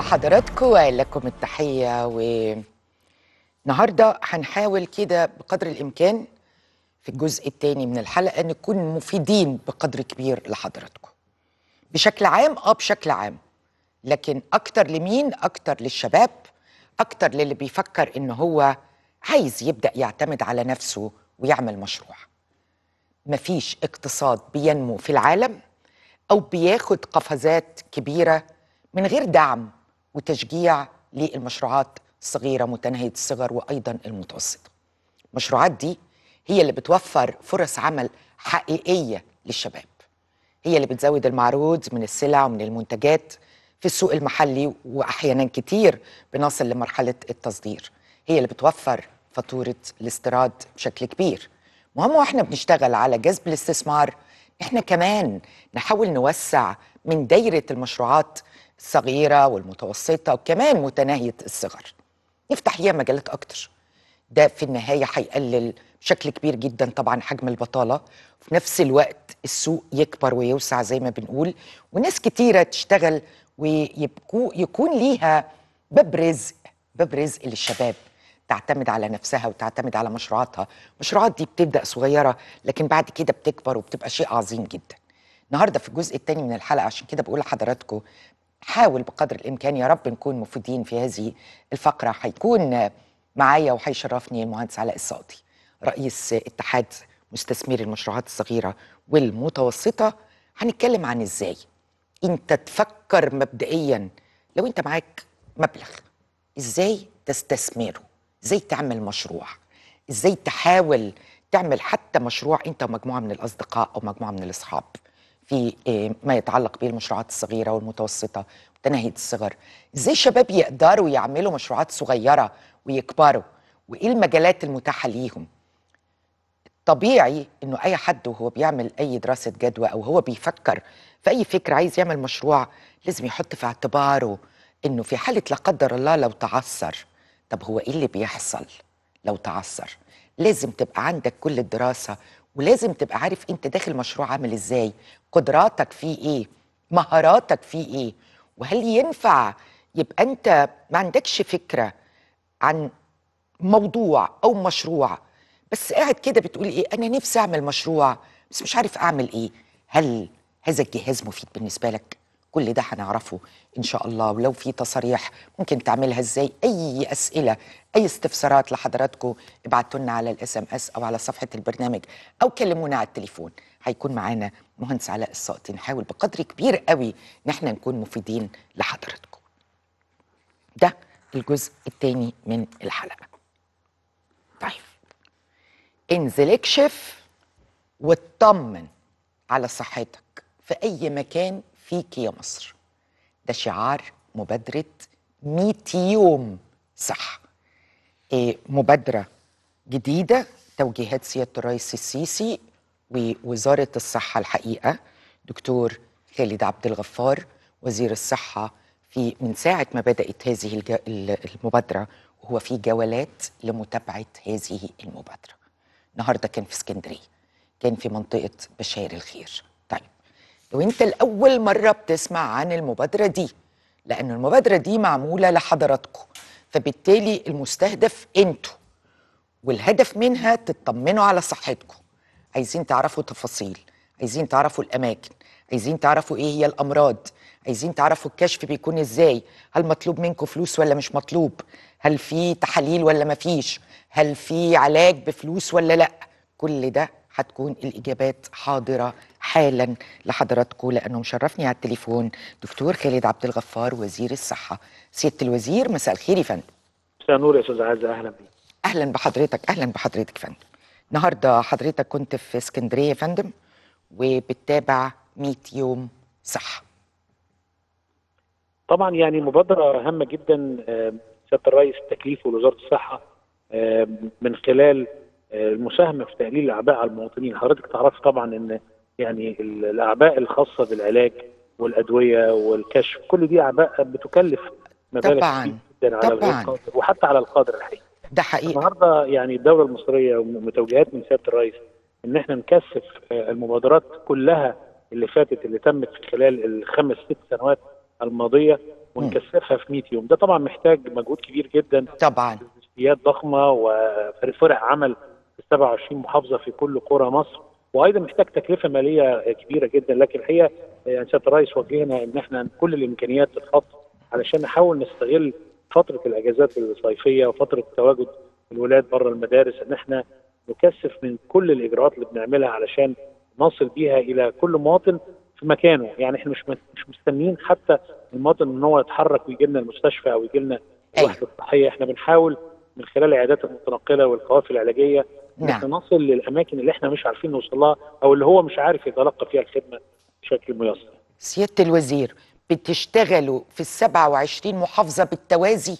حضراتكم لكم التحية والنهاردة هنحاول كده بقدر الإمكان في الجزء الثاني من الحلقة نكون مفيدين بقدر كبير لحضراتكم بشكل عام اه بشكل عام لكن أكتر لمين أكتر للشباب أكتر للي بيفكر إن هو عايز يبدأ يعتمد على نفسه ويعمل مشروع مفيش اقتصاد بينمو في العالم أو بياخد قفزات كبيرة من غير دعم وتشجيع للمشروعات الصغيرة متناهية الصغر وأيضا المتوسطة المشروعات دي هي اللي بتوفر فرص عمل حقيقية للشباب هي اللي بتزود المعروض من السلع ومن المنتجات في السوق المحلي وأحيانا كتير بنصل لمرحلة التصدير هي اللي بتوفر فاتورة الاستيراد بشكل كبير مهم واحنا بنشتغل على جذب الاستثمار احنا كمان نحاول نوسع من دايرة المشروعات الصغيرة والمتوسطة وكمان متناهية الصغر نفتح فيها مجالات أكتر ده في النهاية هيقلل بشكل كبير جدا طبعا حجم البطالة وفي نفس الوقت السوق يكبر ويوسع زي ما بنقول وناس كتيرة تشتغل ويبقوا يكون ليها باب رزق باب رزق للشباب تعتمد على نفسها وتعتمد على مشروعاتها المشروعات دي بتبدأ صغيرة لكن بعد كده بتكبر وبتبقى شيء عظيم جدا النهاردة في الجزء الثاني من الحلقة عشان كده بقول لحضراتكم حاول بقدر الإمكان يا رب نكون مفيدين في هذه الفقرة هيكون معايا وهيشرفني المهندس علاء الصقدي رئيس اتحاد مستثمري المشروعات الصغيرة والمتوسطة هنتكلم عن ازاي انت تفكر مبدئيا لو انت معاك مبلغ ازاي تستثمره ازاي تعمل مشروع ازاي تحاول تعمل حتى مشروع انت ومجموعة من الاصدقاء او مجموعة من الاصحاب في إيه ما يتعلق بالمشروعات الصغيرة والمتوسطة وتناهية الصغر ازاي شباب يقدروا يعملوا مشروعات صغيرة ويكبروا وايه المجالات المتاحة ليهم طبيعي انه اي حد وهو بيعمل اي دراسة جدوى او هو بيفكر في اي فكرة عايز يعمل مشروع لازم يحط في اعتباره انه في حالة لا قدر الله لو تعثر طب هو ايه اللي بيحصل لو تعثر لازم تبقى عندك كل الدراسة ولازم تبقى عارف انت داخل مشروع عامل ازاي قدراتك فيه ايه مهاراتك فيه ايه وهل ينفع يبقى انت ما عندكش فكرة عن موضوع او مشروع بس قاعد كده بتقول ايه انا نفسي اعمل مشروع بس مش عارف اعمل ايه هل هذا الجهاز مفيد بالنسبة لك كل ده هنعرفه ان شاء الله ولو في تصاريح ممكن تعملها ازاي اي اسئله اي استفسارات لحضراتكم ابعتوا لنا على الاس ام اس او على صفحه البرنامج او كلمونا على التليفون هيكون معانا مهندس علاء الساقطي نحاول بقدر كبير قوي ان احنا نكون مفيدين لحضراتكم ده الجزء الثاني من الحلقه طيب انزل اكشف واطمن على صحتك في اي مكان فيك يا مصر ده شعار مبادرة 100 يوم صح إيه مبادرة جديدة توجيهات سيادة الرئيس السيسي ووزارة الصحة الحقيقة دكتور خالد عبد الغفار وزير الصحة في من ساعة ما بدأت هذه الج... المبادرة وهو في جولات لمتابعة هذه المبادرة النهاردة كان في اسكندرية كان في منطقة بشاير الخير طيب لو انت الاول مره بتسمع عن المبادره دي لان المبادره دي معموله لحضراتكم فبالتالي المستهدف انتوا والهدف منها تطمنوا على صحتكم عايزين تعرفوا تفاصيل عايزين تعرفوا الاماكن عايزين تعرفوا ايه هي الامراض عايزين تعرفوا الكشف بيكون ازاي هل مطلوب منكم فلوس ولا مش مطلوب هل في تحاليل ولا مفيش هل في علاج بفلوس ولا لا كل ده هتكون الإجابات حاضرة حالا لحضراتكم لأنه مشرفني على التليفون دكتور خالد عبد الغفار وزير الصحة سيادة الوزير مساء الخير يا فندم مساء النور يا أستاذ عزة أهلا بيك أهلا بحضرتك أهلا بحضرتك يا فندم النهاردة حضرتك كنت في اسكندرية يا فندم وبتتابع 100 يوم صح طبعا يعني مبادرة هامة جدا سيادة الرئيس تكليفه لوزارة الصحة من خلال المساهمه في تقليل الاعباء على المواطنين، حضرتك تعرف طبعا ان يعني الاعباء الخاصه بالعلاج والادويه والكشف كل دي اعباء بتكلف مبالغ طبعا جدا على طبعا القادر وحتى على القادر الحقيقي. ده حقيقي النهارده يعني الدوله المصريه ومتوجهات من سياده الرئيس ان احنا نكثف المبادرات كلها اللي فاتت اللي تمت في خلال الخمس ست سنوات الماضيه ونكثفها في 100 يوم ده طبعا محتاج مجهود كبير جدا طبعا لوجستيات ضخمه وفرق عمل في 27 محافظه في كل قرى مصر وايضا محتاج تكلفه ماليه كبيره جدا لكن الحقيقه يعني سياده الرئيس وجهنا ان احنا كل الامكانيات تتحط علشان نحاول نستغل فتره الاجازات الصيفيه وفتره تواجد الولاد بره المدارس ان احنا نكثف من كل الاجراءات اللي بنعملها علشان نصل بيها الى كل مواطن في مكانه يعني احنا مش مش مستنيين حتى المواطن ان هو يتحرك ويجي لنا المستشفى او يجي لنا الوحده الصحيه احنا بنحاول من خلال العيادات المتنقله والقوافل العلاجيه ان نعم. احنا نصل للاماكن اللي احنا مش عارفين نوصل لها او اللي هو مش عارف يتلقى فيها الخدمه بشكل ميسر سياده الوزير بتشتغلوا في ال 27 محافظه بالتوازي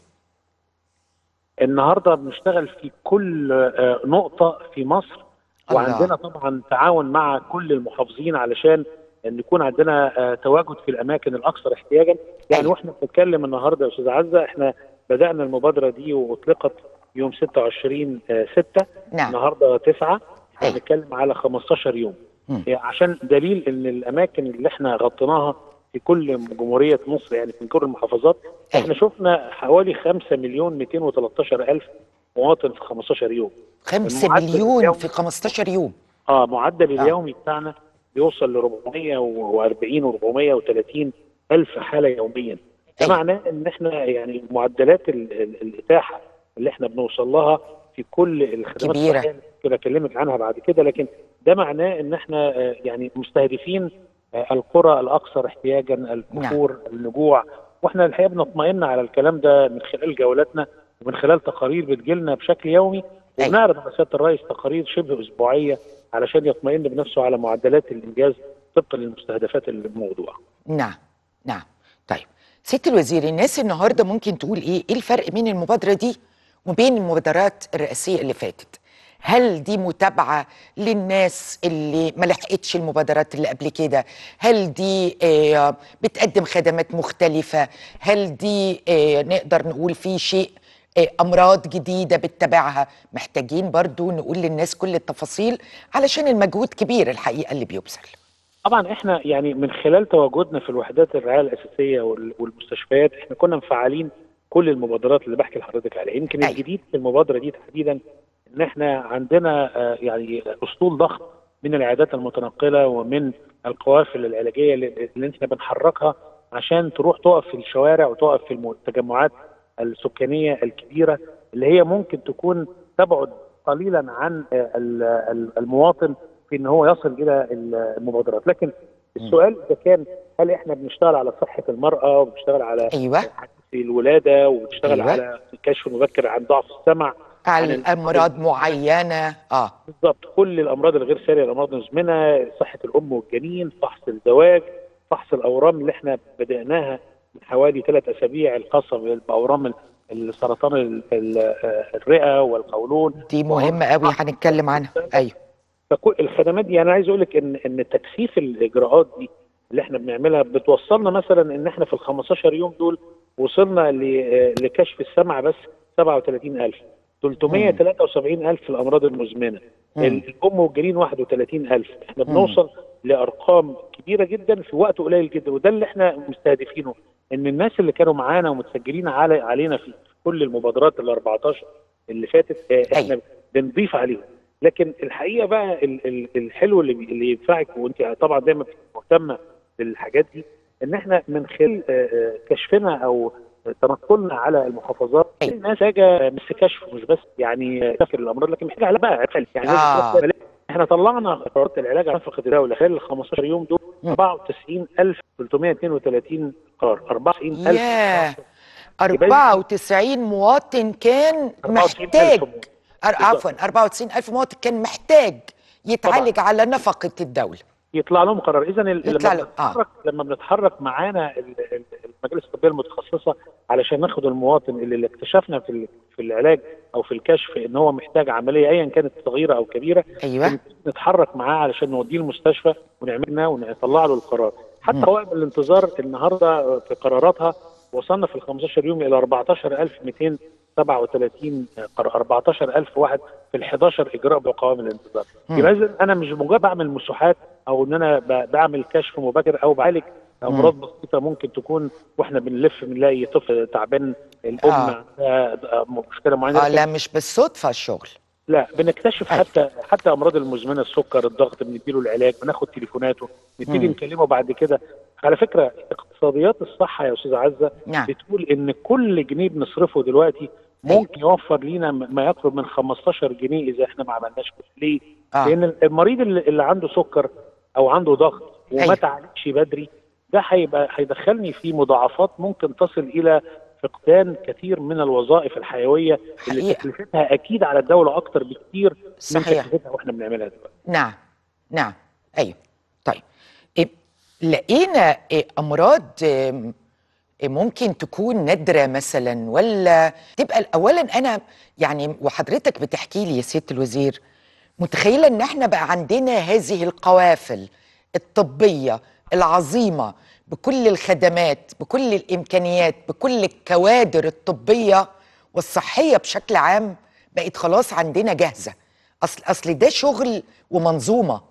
النهارده بنشتغل في كل آه، نقطه في مصر الله. وعندنا طبعا تعاون مع كل المحافظين علشان ان يكون عندنا آه، تواجد في الاماكن الاكثر احتياجا يعني أيوة. واحنا بنتكلم النهارده يا استاذ عزه احنا بدانا المبادره دي واطلقت يوم 26 6 نعم النهارده 9 احنا أيوة. بنتكلم على 15 يوم مم. يعني عشان دليل ان الاماكن اللي احنا غطيناها في كل جمهوريه مصر يعني في كل المحافظات أيوة. احنا شفنا حوالي 5 مليون 213 الف مواطن في 15 يوم 5 المعدل مليون اليومي. في 15 يوم اه معدل آه. اليومي بتاعنا بيوصل ل 440 و430 الف حاله يوميا ده أيوة. معناه ان احنا يعني معدلات ال- ال- الاتاحه اللي احنا بنوصل لها في كل الخدمات كبيرة. الصحية اللي ممكن اكلمك عنها بعد كده لكن ده معناه ان احنا آه، يعني مستهدفين آه، القرى الاكثر احتياجا الكفور النجوع واحنا الحقيقه بنطمئن على الكلام ده من خلال جولاتنا ومن خلال تقارير بتجيلنا بشكل يومي أيوة. وبنعرض على سياده الرئيس تقارير شبه اسبوعيه علشان يطمئن بنفسه على معدلات الانجاز طبقا للمستهدفات الموضوع. نعم نعم طيب ست الوزير الناس النهارده ممكن تقول ايه ايه الفرق بين المبادره دي وبين المبادرات الرئاسيه اللي فاتت هل دي متابعه للناس اللي ما لحقتش المبادرات اللي قبل كده هل دي آه بتقدم خدمات مختلفه هل دي آه نقدر نقول في شيء آه امراض جديده بتتابعها محتاجين برضو نقول للناس كل التفاصيل علشان المجهود كبير الحقيقه اللي بيبذل طبعا احنا يعني من خلال تواجدنا في الوحدات الرعايه الاساسيه وال- والمستشفيات احنا كنا مفعلين كل المبادرات اللي بحكي لحضرتك عليها يمكن أيوة. الجديد في المبادره دي تحديدا ان احنا عندنا آه، يعني اسطول ضخم من العيادات المتنقله ومن القوافل العلاجيه اللي اللي احنا بنحركها عشان تروح تقف في الشوارع وتقف في الم- التجمعات السكانيه الكبيره اللي هي ممكن تكون تبعد قليلا عن آه، ال- ال- المواطن في ان هو يصل الى المبادرات لكن السؤال اذا كان هل احنا بنشتغل على صحه المراه وبنشتغل على ايوه في الولاده وبنشتغل أيوة. على الكشف المبكر عن ضعف السمع على عن امراض معينه اه بالضبط كل الامراض الغير ساريه الامراض المزمنه صحه الام والجنين فحص الزواج فحص الاورام اللي احنا بداناها من حوالي ثلاث اسابيع الخاصه باورام ال- السرطان ال- ال- آه، الرئه والقولون دي مهمه قوي هنتكلم عنها ايوه فكل الخدمات دي انا عايز اقول لك ان ان تكثيف الاجراءات دي اللي احنا بنعملها بتوصلنا مثلا ان احنا في ال 15 يوم دول وصلنا ل- لكشف السمع بس 37000 373000 في الامراض المزمنه مم. الام والجنين 31000 احنا بنوصل لارقام كبيره جدا في وقت قليل جدا وده اللي احنا مستهدفينه ان الناس اللي كانوا معانا ومتسجلين على علينا في كل المبادرات ال 14 اللي فاتت آه، احنا أيوة. بنضيف عليهم لكن الحقيقه بقى ال- ال- الحلو اللي بي- اللي ينفعك وانت طبعا دايما مهتمه بالحاجات دي ان احنا من خلال آه، آه، كشفنا او تنقلنا على المحافظات أيوة. الناس محتاجه بس كشف مش بس يعني كفر الامراض لكن محتاجه علاج بقى يعني لازم آه. تروح علاج. احنا طلعنا قرارات العلاج عن نفقه الدوله خلال ال 15 يوم دول مم. 94332 قرار 94000 ياه 94 مواطن كان 94,000 محتاج مواطن. أر- عفوا 94 ألف مواطن كان محتاج يتعالج على نفقة الدولة يطلع لهم قرار اذا ال- يطلع لما له- آه. بنتحرك لما بنتحرك معانا ال- ال- المجالس الطبيه المتخصصه علشان ناخد المواطن اللي اللي اكتشفنا في ال- في العلاج او في الكشف ان هو محتاج عمليه ايا كانت صغيره او كبيره أيوة نتحرك معاه علشان نوديه المستشفى ونعملنا ونطلع له القرار حتى مم. وائم الانتظار النهارده في قراراتها وصلنا في ال 15 يوم الى 14237 قرار 14000 واحد في ال 11 اجراء بقوائم الانتظار مم. يبقى اذا انا مش مجرد بعمل مساحات او ان انا ب- بعمل كشف مبكر او بعالج امراض بسيطه ممكن تكون واحنا بنلف بنلاقي طفل تعبان الام آه. عندها مشكله معينه اه لكن لا مش بالصدفه الشغل لا بنكتشف أيوة. حتى حتى امراض المزمنه السكر الضغط بنديله العلاج بناخد تليفوناته نبتدي مم. نكلمه بعد كده على فكره اقتصاديات الصحه يا استاذ عزه نعم بتقول ان كل جنيه بنصرفه دلوقتي ممكن يوفر لينا م- ما يقرب من 15 جنيه اذا احنا ما عملناش كده ليه؟ اه لان المريض اللي اللي عنده سكر او عنده ضغط وما أيوة. تعالجش بدري ده هيبقى هيدخلني في مضاعفات ممكن تصل الى فقدان كثير من الوظائف الحيويه اللي حقيقة. تكلفتها اكيد على الدوله اكتر بكتير من صحيح تكلفتها واحنا بنعملها دلوقتي نعم نعم ايوه طيب إيه لقينا إيه امراض إيه إيه ممكن تكون نادره مثلا ولا تبقى اولا انا يعني وحضرتك بتحكي لي يا سياده الوزير متخيله ان احنا بقى عندنا هذه القوافل الطبيه العظيمه بكل الخدمات بكل الامكانيات بكل الكوادر الطبيه والصحيه بشكل عام بقت خلاص عندنا جاهزه اصل اصل ده شغل ومنظومه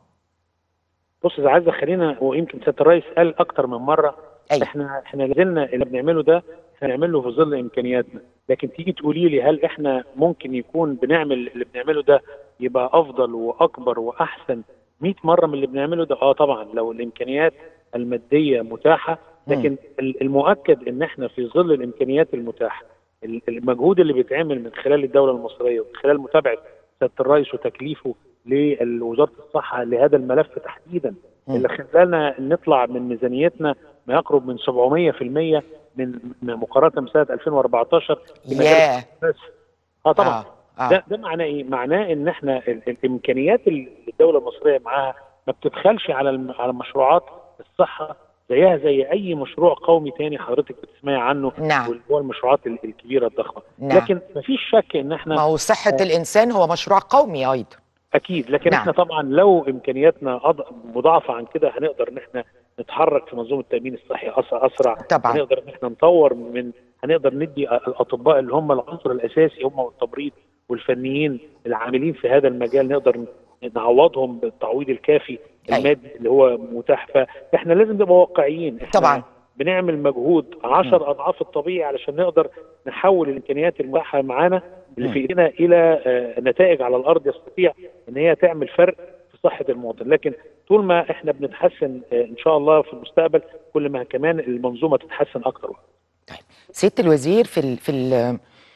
بص يا عزه خلينا ويمكن سياده الرئيس قال اكتر من مره أيوة. احنا احنا لازلنا اللي بنعمله ده هنعمله في ظل امكانياتنا لكن تيجي تقولي لي هل احنا ممكن يكون بنعمل اللي بنعمله ده يبقى افضل واكبر واحسن 100 مره من اللي بنعمله ده اه طبعا لو الامكانيات الماديه متاحه لكن ال- المؤكد ان احنا في ظل الامكانيات المتاحه ال- المجهود اللي بيتعمل من خلال الدوله المصريه ومن خلال متابعه سياده الرئيس وتكليفه لوزاره الصحه لهذا الملف تحديدا مم. اللي خلانا نطلع من ميزانيتنا ما يقرب من 700% من من مقارنه بسنه 2014 في مجال ياه بس اه طبعا آه. آه. ده ده معناه ايه؟ معناه ان احنا ال- الامكانيات اللي الدوله المصريه معاها ما بتبخلش على الم- على مشروعات الصحه زيها زي اي مشروع قومي تاني حضرتك بتسمعي عنه نعم. واللي هو المشروعات ال- الكبيره الضخمه نعم. لكن ما فيش شك ان ما احنا هو صحه الانسان هو مشروع قومي ايضا اكيد لكن نعم. احنا طبعا لو امكانياتنا أض- مضاعفه عن كده هنقدر ان احنا نتحرك في منظومه التامين الصحي أس- اسرع طبعا. هنقدر ان احنا نطور من هنقدر ندي الاطباء اللي هم العنصر الاساسي هم التمريض والفنيين العاملين في هذا المجال نقدر نعوضهم بالتعويض الكافي أيوة. المادي اللي هو متاح فاحنا لازم نبقى واقعيين احنا طبعا. بنعمل مجهود 10 اضعاف الطبيعي علشان نقدر نحول الامكانيات المتاحه معانا اللي في ايدينا الى آه، نتائج على الارض يستطيع ان هي تعمل فرق في صحه المواطن لكن طول ما احنا بنتحسن آه، ان شاء الله في المستقبل كل ما كمان المنظومه تتحسن اكتر طيب سياده الوزير في ال في ال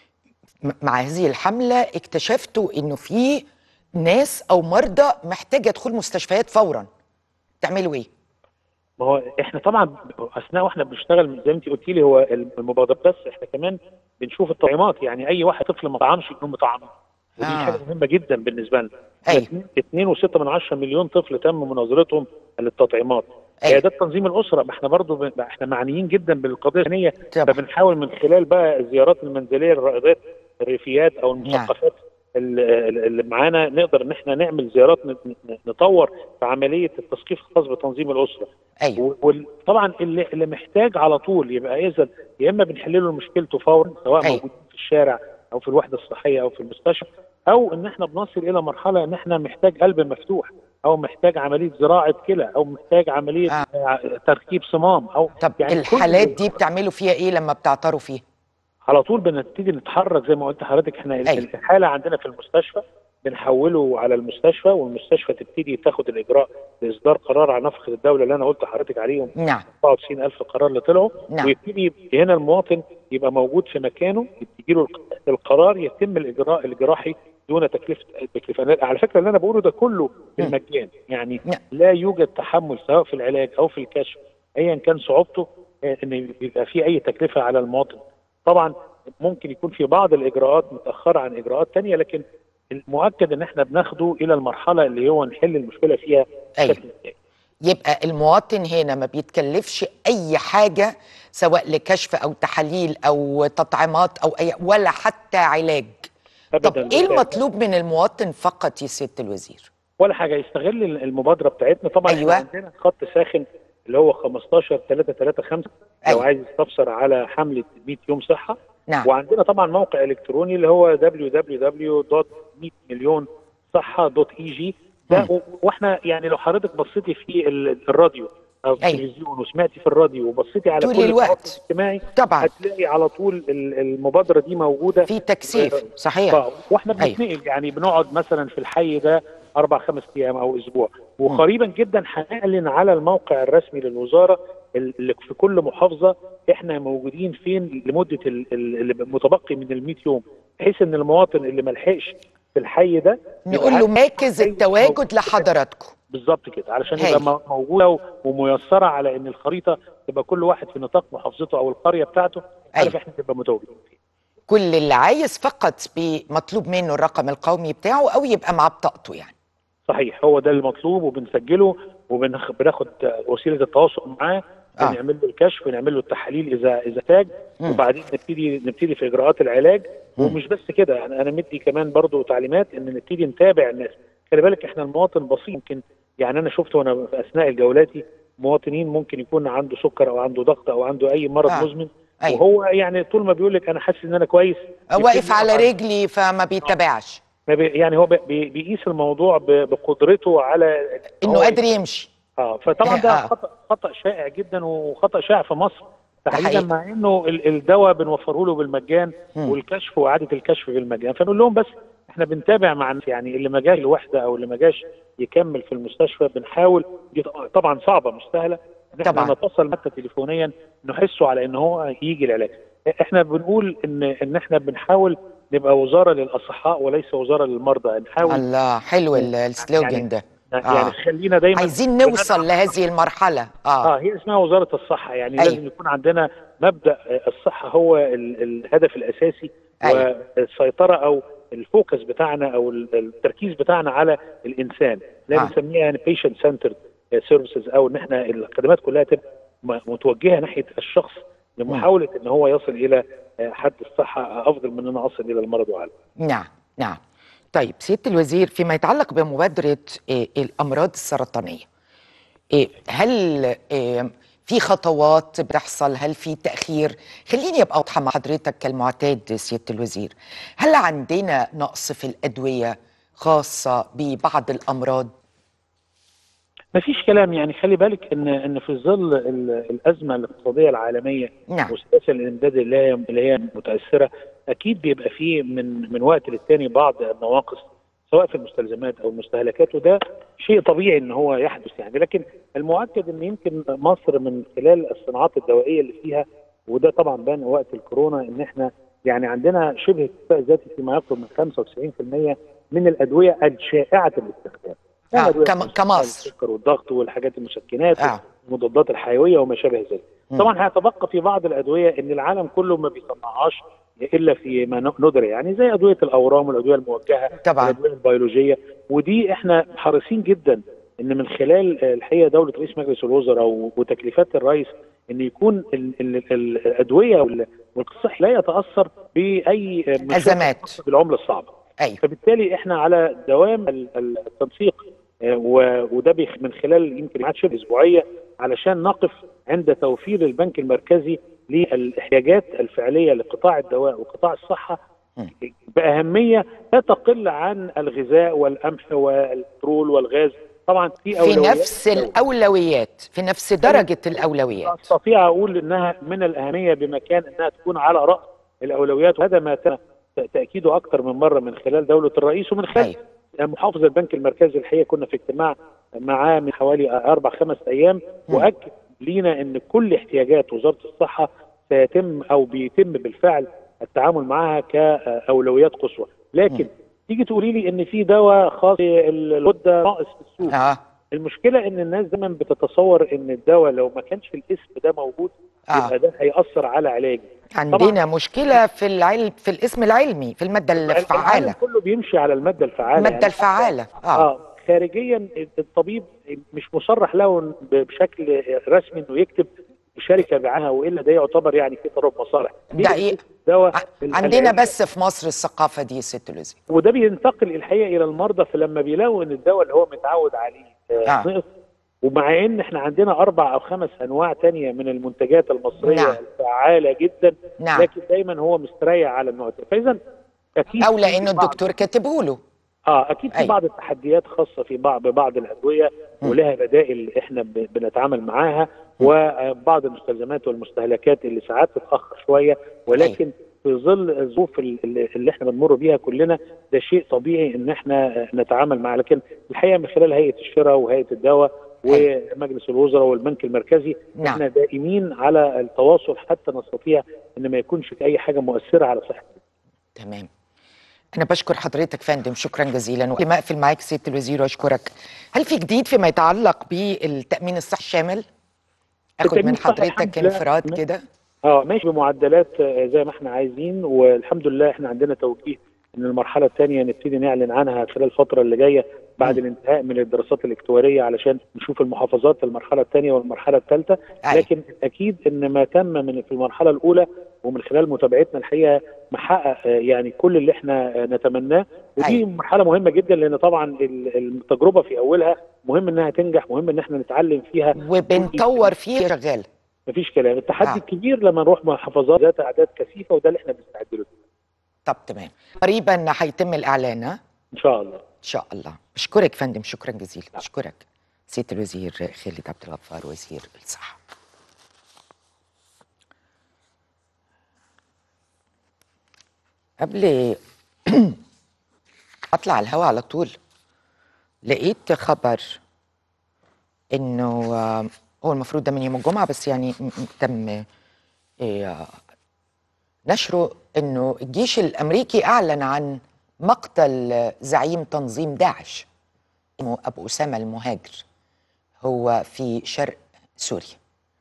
مع هذه الحمله اكتشفتوا انه في ناس او مرضى محتاجه يدخل مستشفيات فورا تعملوا ايه؟ ما هو احنا طبعا اثناء واحنا بنشتغل زي ما انت قلتي لي هو المبادرات بس احنا كمان بنشوف التطعيمات يعني اي واحد طفل ما طعمش يكون مطعم ودي آه. حاجه مهمه جدا بالنسبه لنا أيوة. 2.6 من 10 مليون طفل تم مناظرتهم للتطعيمات أيوة. عيادات تنظيم الاسره ما احنا برضو ب... احنا معنيين جدا بالقضيه الثانيه طبعا. فبنحاول من خلال بقى الزيارات المنزليه للرائدات الريفيات او المثقفات اللي اللي معانا نقدر ان احنا نعمل زيارات ن- ن- نطور في عمليه التثقيف الخاص بتنظيم الاسره ايوه وطبعا اللي, اللي محتاج على طول يبقى اذا يا اما بنحل له مشكلته فورا سواء أيوة. موجود في الشارع او في الوحده الصحيه او في المستشفى او ان احنا بنصل الى مرحله ان احنا محتاج قلب مفتوح او محتاج عمليه زراعه كلى او محتاج عمليه آه. آه. تركيب صمام او طب يعني كل الحالات دي بتعملوا فيها ايه لما بتعتروا فيها؟ على طول بنبتدي نتحرك زي ما قلت لحضرتك احنا ال- أيوة. الحاله عندنا في المستشفى بنحوله على المستشفى والمستشفى تبتدي تاخد الاجراء لاصدار قرار على نفقه الدوله اللي انا قلت لحضرتك عليهم نعم 94000 قرار اللي طلعوا نعم. ويبتدي هنا المواطن يبقى موجود في مكانه يجي له القرار يتم الاجراء الجراحي دون تكلفه تكلفه على فكره اللي انا بقوله ده كله بالمجان يعني نعم. لا يوجد تحمل سواء في العلاج او في الكشف ايا كان صعوبته آه، ان يبقى في اي تكلفه على المواطن طبعا ممكن يكون في بعض الاجراءات متاخره عن اجراءات تانية لكن المؤكد ان احنا بناخده الى المرحله اللي هو نحل المشكله فيها أيوة. بشكل نهائي. يبقى المواطن هنا ما بيتكلفش اي حاجه سواء لكشف او تحاليل او تطعيمات او اي ولا حتى علاج طب أبداً. ايه المطلوب من المواطن فقط يا سياده الوزير؟ ولا حاجه يستغل المبادره بتاعتنا طبعا أيوة. إحنا عندنا خط ساخن اللي هو 15 335 لو أيوة. عايز يستفسر على حمله 100 يوم صحه نعم وعندنا طبعا موقع الكتروني اللي هو www.100مليون صحه دوت اي جي ده مم. و- واحنا يعني لو حضرتك بصيتي في ال- الراديو او في أيوة. التلفزيون وسمعتي في الراديو وبصيتي على طول كل الوقت. التواصل الاجتماعي طبعا هتلاقي على طول ال- المبادره دي موجوده في تكثيف صحيح ف- واحنا أيوة. بنتنقل يعني بنقعد مثلا في الحي ده اربع خمس ايام او اسبوع وقريبا جدا هنعلن على الموقع الرسمي للوزاره اللي في كل محافظه احنا موجودين فين لمده ال- ال- اللي متبقي من ال 100 يوم بحيث ان المواطن اللي ما لحقش في الحي ده يبقى نقول له عارف مراكز الحي التواجد موجود. لحضراتكم بالظبط كده علشان هايل. يبقى مو- موجوده و- وميسره على ان الخريطه تبقى كل واحد في نطاق محافظته او القريه بتاعته عارف أيوة. احنا تبقى متواجدين فين كل اللي عايز فقط مطلوب منه الرقم القومي بتاعه او يبقى مع بطاقته يعني صحيح هو ده المطلوب وبنسجله وبناخد وسيله التواصل معاه آه. بنعمل له الكشف ونعمل له التحاليل اذا اذا احتاج مم. وبعدين نبتدي نبتدي في اجراءات العلاج مم. ومش بس كده يعني انا مدي كمان برضو تعليمات ان نبتدي نتابع الناس خلي بالك احنا المواطن بسيط يمكن يعني انا شفت وانا في اثناء جولاتي مواطنين ممكن يكون عنده سكر او عنده ضغط او عنده اي مرض آه. مزمن أيوة. وهو يعني طول ما بيقول لك انا حاسس ان انا كويس واقف يبتدي على يقف رجلي فما بيتبعش ما بي يعني هو بي- بيقيس الموضوع ب- بقدرته على انه هو قادر يمشي اه فطبعا ده آه. خطا خطا شائع جدا وخطا شائع في مصر تحديدا حقيقي. مع انه ال- الدواء بنوفره له بالمجان مم. والكشف واعاده الكشف بالمجان فنقول لهم بس احنا بنتابع مع الناس يعني اللي ما جاش الوحده او اللي ما جاش يكمل في المستشفى بنحاول دي طبعا- طبعا صعبه مش سهله ان احنا طبعاً. نتصل حتى تليفونيا نحسه على ان هو يجي العلاج احنا بنقول ان ان احنا بنحاول نبقى وزاره للاصحاء وليس وزاره للمرضى نحاول الله حلو ال- يعني- السلوجن ده يعني آه. خلينا دايما عايزين نوصل لهذه المرحله اه اه هي اسمها وزاره الصحه يعني أيوة. لازم يكون عندنا مبدا آه، الصحه هو ال- الهدف الاساسي أيوة. والسيطره او الفوكس بتاعنا او ال- التركيز بتاعنا على الانسان لا آه. بنسميها يعني بيشنت سنترد سيرفيسز او ان احنا الخدمات كلها تبقى م- متوجهه ناحيه الشخص لمحاوله ان هو يصل الى آه، حد الصحه افضل من ان انا اصل الى المرض وعلى نعم نعم طيب سياده الوزير فيما يتعلق بمبادره آه، الامراض السرطانيه آه، هل آه، في خطوات بتحصل هل في تاخير خليني ابقى واضحه مع حضرتك كالمعتاد سياده الوزير هل عندنا نقص في الادويه خاصه ببعض الامراض ما فيش كلام يعني خلي بالك ان ان في ظل ال- الازمه الاقتصاديه العالميه نعم وسياسه الامداد اللي هي اللي هي متاثره اكيد بيبقى فيه من من وقت للتاني بعض النواقص سواء في المستلزمات او المستهلكات وده شيء طبيعي ان هو يحدث يعني لكن المؤكد ان يمكن مصر من خلال الصناعات الدوائيه اللي فيها وده طبعا بان وقت الكورونا ان احنا يعني عندنا شبه اكتفاء ذاتي فيما يقرب من 95% من الادويه الشائعه الاستخدام آه، الأدوية كم- المسكنة، كمصر. السكر والضغط والحاجات المسكنات آه. المضادات الحيويه وما شابه ذلك مم. طبعا هيتبقى في بعض الادويه ان العالم كله ما بيصنعهاش الا في ما ندري يعني زي ادويه الاورام والادويه الموجهه طبعا الادويه البيولوجيه ودي احنا حريصين جدا ان من خلال آه، الحقيقه دوله رئيس مجلس الوزراء و- وتكليفات الرئيس ان يكون ال ال ال الادويه وال- والصحي لا يتاثر باي آه، مشاكل أزمات. خاصة بالعمله الصعبه ايوه فبالتالي احنا على دوام ال- ال- التنسيق آه، و- وده بيخ- من خلال يمكن ميعاد شبه اسبوعيه علشان نقف عند توفير البنك المركزي للاحتياجات الفعليه لقطاع الدواء وقطاع الصحه مم. باهميه لا تقل عن الغذاء والقمح والبترول والغاز طبعا في في اولويات نفس الدولة. الاولويات في نفس درجه الاولويات استطيع اقول انها من الاهميه بمكان انها تكون على راس الاولويات وهذا ما تم تاكيده اكثر من مره من خلال دوله الرئيس ومن خلال أيوة. محافظ البنك المركزي الحقيقه كنا في اجتماع معاه من حوالي اربع خمس ايام مم. واكد لينا ان كل احتياجات وزاره الصحه سيتم او بيتم بالفعل التعامل معها كاولويات قصوى لكن تيجي تقولي لي ان في دواء خاص الغده ناقص في السوق اه المشكله ان الناس دايما بتتصور ان الدواء لو ما كانش في الاسم ده موجود آه. يبقى ده هياثر على علاجي عندنا مشكله في العلم في الاسم العلمي في الماده العالم الفعاله كله بيمشي على الماده الفعاله الماده يعني الفعاله اه اه خارجيا الطبيب مش مصرح له بشكل رسمي انه يكتب شركه بعها والا ده يعتبر يعني في تضارب مصالح دي دقيق. دواء ع- عندنا بس في مصر الثقافه دي يا ست الوزير وده بينتقل الحقيقه الى المرضى فلما بيلاقوا ان الدواء اللي هو متعود عليه آه. آه. نقص ومع ان احنا عندنا اربع او خمس انواع تانية من المنتجات المصريه نعم. الفعاله جدا نعم لكن دايما هو مستريح على النوع ده فاذا اكيد او في لانه بعض- الدكتور كاتبه له اه اكيد في أيوة. بعض التحديات خاصه في بعض ببعض الادويه م. ولها بدائل احنا ب- بنتعامل معاها وبعض المستلزمات والمستهلكات اللي ساعات تتاخر شويه ولكن في ظل الظروف ال- ال- اللي احنا بنمر بيها كلنا ده شيء طبيعي ان احنا نتعامل معاه لكن الحقيقه من خلال هيئه الشراء وهيئه الدواء ومجلس الوزراء والبنك المركزي نعم. احنا دائمين على التواصل حتى نستطيع ان ما يكونش في اي حاجه مؤثره على صحه تمام أنا بشكر حضرتك فندم شكرا جزيلا وقبل ما أقفل معاك سيادة الوزير وأشكرك هل في جديد فيما يتعلق بالتأمين الصحي الشامل؟ أخد التأمين من الصحي حضرتك الحمد لله. انفراد كده اه ماشي بمعدلات آه، زي ما احنا عايزين والحمد لله احنا عندنا توجيه ان المرحله الثانيه نبتدي نعلن عنها خلال الفتره اللي جايه بعد مم. الانتهاء من الدراسات الاكتواريه علشان نشوف المحافظات المرحله الثانيه والمرحله الثالثه أيوة. لكن اكيد ان ما تم من في المرحله الاولى ومن خلال متابعتنا الحقيقه محقق آه، يعني كل اللي احنا آه، نتمناه ودي أيوة. مرحله مهمه جدا لان طبعا ال- التجربه في اولها مهم انها تنجح مهم ان احنا نتعلم فيها وبنطور فيه شغال مفيش كلام التحدي آه. الكبير لما نروح محافظات ذات اعداد كثيفه وده اللي احنا بنستعد له طب تمام قريبا هيتم الإعلان ها؟ ان شاء الله ان شاء الله بشكرك فندم شكرا جزيلا بشكرك سياده الوزير خالد عبد الغفار وزير الصحه قبل اطلع على الهواء على طول لقيت خبر انه آه، هو المفروض ده من يوم الجمعه بس يعني م- م- تم آه، نشره انه الجيش الامريكي اعلن عن مقتل زعيم تنظيم داعش اسمه ابو اسامه المهاجر هو في شرق سوريا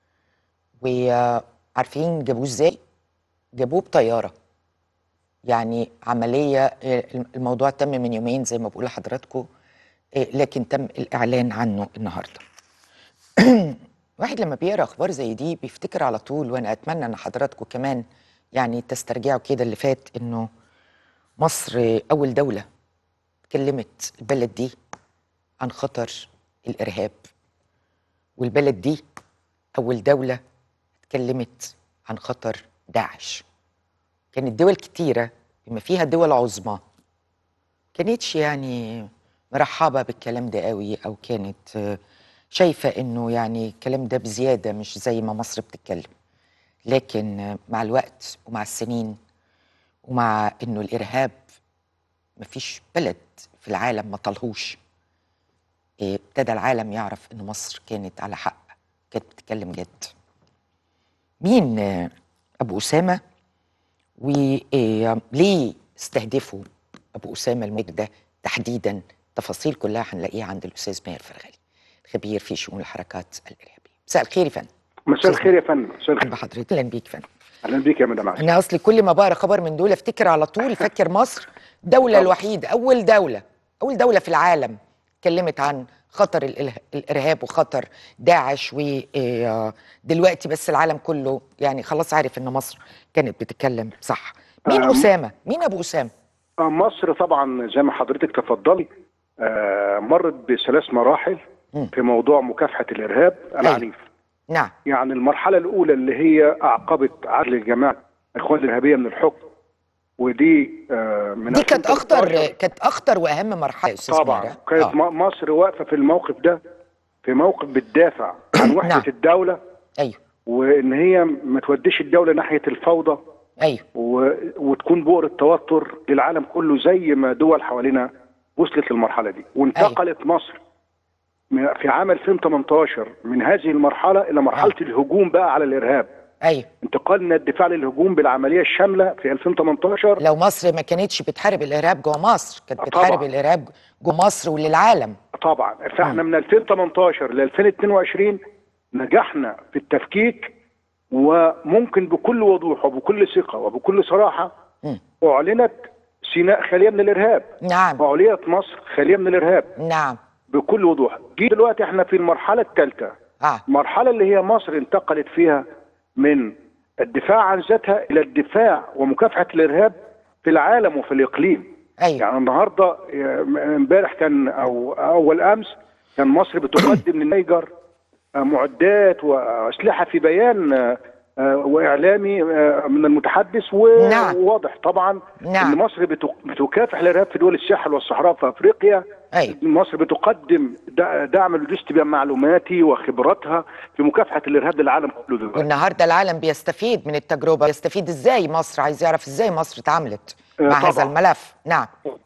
وعارفين جابوه ازاي جابوه بطياره يعني عمليه الموضوع تم من يومين زي ما بقول لحضراتكم لكن تم الاعلان عنه النهارده واحد لما بيقرا اخبار زي دي بيفتكر على طول وانا اتمنى ان حضراتكم كمان يعني تسترجعوا كده اللي فات انه مصر اول دوله اتكلمت البلد دي عن خطر الارهاب والبلد دي اول دوله اتكلمت عن خطر داعش كانت دول كتيره بما فيها دول عظمى كانتش يعني مرحبه بالكلام ده قوي او كانت آه، شايفه انه يعني الكلام ده بزياده مش زي ما مصر بتتكلم لكن آه، مع الوقت ومع السنين ومع انه الارهاب مفيش بلد في العالم ما طلهوش إيه، ابتدى العالم يعرف ان مصر كانت على حق كانت بتتكلم جد مين آه، ابو اسامه وليه استهدفوا ابو اسامه المجد ده تحديدا تفاصيل كلها هنلاقيها عند الاستاذ ماهر فرغلي خبير في شؤون الحركات الارهابيه مساء الخير يا فندم مساء الخير يا فندم مساء اهلا الخير بحضرتك اهلا بيك يا فندم اهلا بيك يا مدام عزيز انا اصلي كل ما بقرا خبر من دول افتكر على طول فاكر مصر دوله طبعا. الوحيده اول دوله اول دوله في العالم اتكلمت عن خطر الإله- الارهاب وخطر داعش ودلوقتي بس العالم كله يعني خلاص عارف ان مصر كانت بتتكلم صح مين آه، اسامه مين ابو اسامه آه، مصر طبعا زي ما حضرتك تفضلي آه، مرت بثلاث مراحل مم. في موضوع مكافحه الارهاب العنيف نعم يعني المرحله الاولى اللي هي اعقبت عزل الجماعه الاخوان الارهابيه من الحكم ودي آه، من دي كانت 2013. اخطر كانت اخطر واهم مرحله يا استاذ طبعا ماهر. كانت آه. م- مصر واقفه في الموقف ده في موقف بتدافع عن وحده نعم. الدوله ايوه وان هي ما توديش الدوله ناحيه الفوضى ايوه و... وتكون بؤر التوتر للعالم كله زي ما دول حوالينا وصلت للمرحله دي وانتقلت أيوة. مصر من- في عام 2018 من هذه المرحله الى مرحله آه. الهجوم بقى على الارهاب ايوه انتقال من الدفاع للهجوم بالعمليه الشامله في 2018 لو مصر ما كانتش بتحارب الارهاب جوه مصر كانت آه، بتحارب طبعا. الارهاب جوه مصر وللعالم طبعا فاحنا من 2018 ل 2022 نجحنا في التفكيك وممكن بكل وضوح وبكل ثقه وبكل صراحه مم. اعلنت سيناء خاليه من الارهاب نعم اعلنت مصر خاليه من الارهاب نعم بكل وضوح جي دلوقتي احنا في المرحله الثالثه اه المرحله اللي هي مصر انتقلت فيها من الدفاع عن ذاتها الى الدفاع ومكافحه الارهاب في العالم وفي الاقليم ايوه يعني النهارده آه، امبارح كان او اول امس كان مصر بتقدم للنيجر آه، معدات واسلحه في بيان آه، آه، واعلامي آه، من المتحدث نعم. وواضح طبعا نعم. ان مصر بتك- بتكافح الارهاب في دول الساحل والصحراء في افريقيا أي مصر بتقدم دع- دعم لوجستي معلوماتي وخبراتها في مكافحه الارهاب للعالم كله دلوقتي والنهارده العالم بيستفيد من التجربه يستفيد ازاي مصر عايز يعرف ازاي مصر اتعاملت آه، مع هذا طبعاً. الملف نعم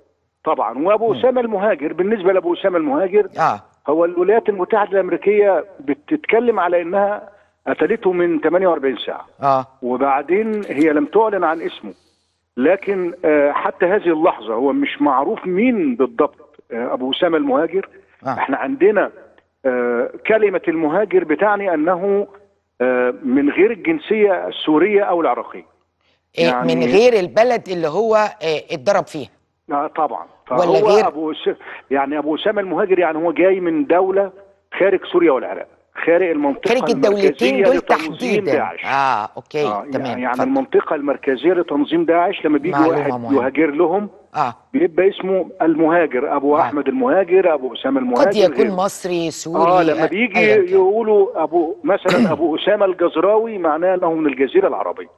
طبعا وابو اسامه المهاجر بالنسبه لابو اسامه المهاجر اه هو الولايات المتحده الامريكيه بتتكلم على انها قتلته من 48 ساعه اه وبعدين هي لم تعلن عن اسمه لكن آه، حتى هذه اللحظه هو مش معروف مين بالضبط آه، ابو اسامه المهاجر آه. احنا عندنا آه، كلمه المهاجر بتعني انه آه، من غير الجنسيه السوريه او العراقيه إيه يعني- من غير البلد اللي هو آه، اتضرب فيها آه طبعا ولا فهو غير- ابو أس... يعني ابو اسامه المهاجر يعني هو جاي من دوله خارج سوريا والعراق خارج المنطقه خارج الدولتين المركزية دول لتنظيم تحديدا داعش. اه اوكي آه تمام يعني اتفضل. المنطقه المركزيه لتنظيم داعش لما بيجي معلومة واحد مهمة. يهاجر لهم اه بيبقى اسمه المهاجر ابو آه. احمد المهاجر ابو اسامه المهاجر قد يكون غيره. مصري سوري اه لما آه، بيجي أياً كان. يقولوا ابو مثلا ابو اسامه الجزراوي معناه انه من الجزيره العربيه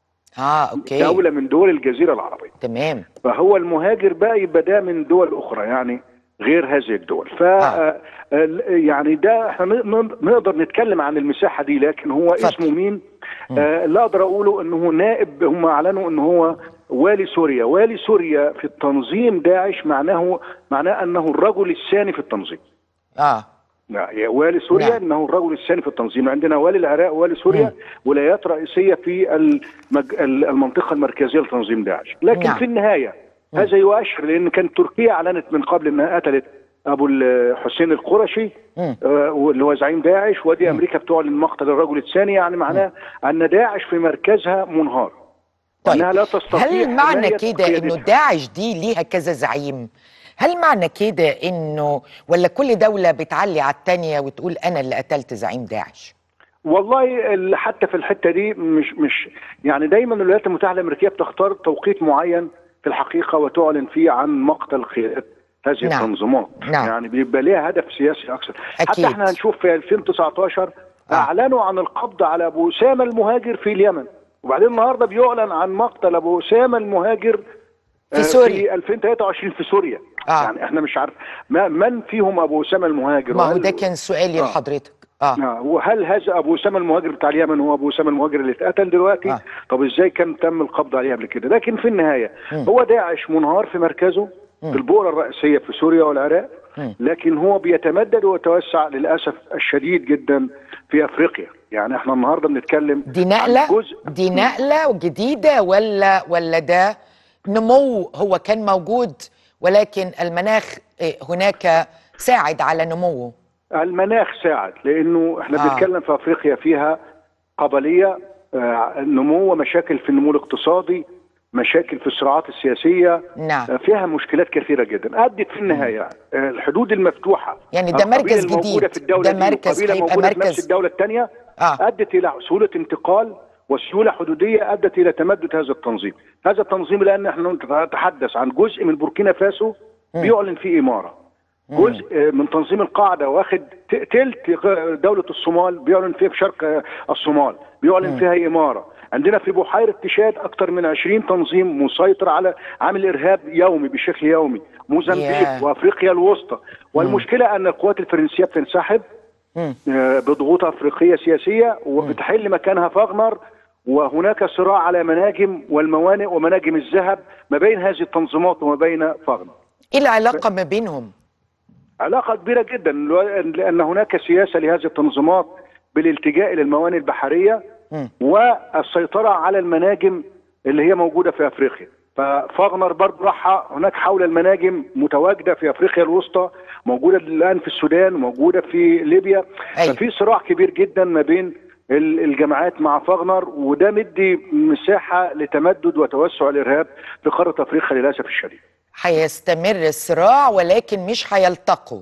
اه اوكي دوله من دول الجزيره العربيه تمام فهو المهاجر بقى يبقى ده من دول اخرى يعني غير هذه الدول ف آه. آه، يعني ده احنا ن- نقدر نتكلم عن المساحه دي لكن هو اتفضل. اسمه مين آه اللي اقدر اقوله انه نائب هم اعلنوا انه هو والي سوريا والي سوريا في التنظيم داعش معناه معناه انه الرجل الثاني في التنظيم اه يعني والي سوريا نعم. انه الرجل الثاني في التنظيم عندنا والي العراق ووالي سوريا ولايات رئيسيه في المج... المنطقه المركزيه لتنظيم داعش لكن نعم. في النهايه هذا يؤشر لان كانت تركيا اعلنت من قبل انها قتلت ابو ال- حسين القرشي مم. آه، اللي هو زعيم داعش ودي امريكا بتعلن مقتل الرجل الثاني يعني معناه ان داعش في مركزها منهار طيب وانها لا تستطيع هل معنى حماية كده انه قيادتها. داعش دي ليها كذا زعيم هل معنى كده انه ولا كل دولة بتعلي على التانية وتقول انا اللي قتلت زعيم داعش والله ال- حتى في الحته دي مش مش يعني دايما الولايات المتحده الامريكيه بتختار توقيت معين في الحقيقه وتعلن فيه عن مقتل قيادات هذه نعم. التنظيمات نعم. يعني بيبقى ليها هدف سياسي اكثر أكيد. حتى احنا هنشوف في 2019 آه. اعلنوا عن القبض على ابو اسامه المهاجر في اليمن وبعدين النهارده بيعلن عن مقتل ابو اسامه المهاجر في آه، سوريا. في 2023 في سوريا آه. يعني احنا مش عارف ما من فيهم ابو اسامه المهاجر ما هو وهل- ده كان سؤالي آه. لحضرتك اه آه وهل هذا ابو اسامه المهاجر بتاع اليمن هو ابو اسامه المهاجر اللي اتقتل دلوقتي؟ آه. آه. طب ازاي كان تم القبض عليه قبل كده؟ لكن في النهايه هو داعش منهار في مركزه في البؤره الرئيسيه في سوريا والعراق مم. لكن هو بيتمدد ويتوسع للاسف الشديد جدا في افريقيا، يعني احنا النهارده بنتكلم دي عن نقلة جزء دي نقلة جديدة ولا ولا ده نمو هو كان موجود ولكن المناخ آه، هناك ساعد على نموه المناخ ساعد لانه احنا آه. آه. بنتكلم في افريقيا فيها قبليه آه نمو ومشاكل في النمو الاقتصادي مشاكل في الصراعات السياسيه نعم آه، فيها مشكلات كثيره جدا ادت في النهايه آه، الحدود المفتوحه يعني ده القبيلة مركز الموجودة جديد. في الدولة ده دي مركز وقبيلة هيبقى موجودة في مركز- نفس الدوله الثانيه آه. ادت الى سهوله انتقال وسيوله حدوديه ادت الى تمدد هذا التنظيم هذا التنظيم لان احنا نتحدث عن جزء من بوركينا فاسو بيعلن فيه اماره جزء من تنظيم القاعده واخد ت- تلت دوله الصومال بيعلن فيها في شرق الصومال بيعلن فيها اماره عندنا في بحيره تشاد اكثر من 20 تنظيم مسيطر على عامل ارهاب يومي بشكل يومي موزمبيق ياه. وافريقيا الوسطى والمشكله ان القوات الفرنسيه بتنسحب مم. آه، بضغوط افريقيه سياسيه وبتحل مكانها فاغنر وهناك صراع على مناجم والموانئ ومناجم الذهب ما بين هذه التنظيمات وما بين فاغنر ايه العلاقة ما بينهم علاقة كبيرة جدا لأن هناك سياسة لهذه التنظيمات بالالتجاء إلى الموانئ البحرية مم. والسيطرة على المناجم اللي هي موجودة في أفريقيا ففاغنر برضه راح هناك حول المناجم متواجدة في أفريقيا الوسطى موجودة الآن في السودان وموجودة في ليبيا أيوة. ففي صراع كبير جدا ما بين ال- الجماعات مع فاغنر وده مدي مساحة لتمدد وتوسع الإرهاب في قارة أفريقيا للأسف الشديد هيستمر الصراع ولكن مش هيلتقوا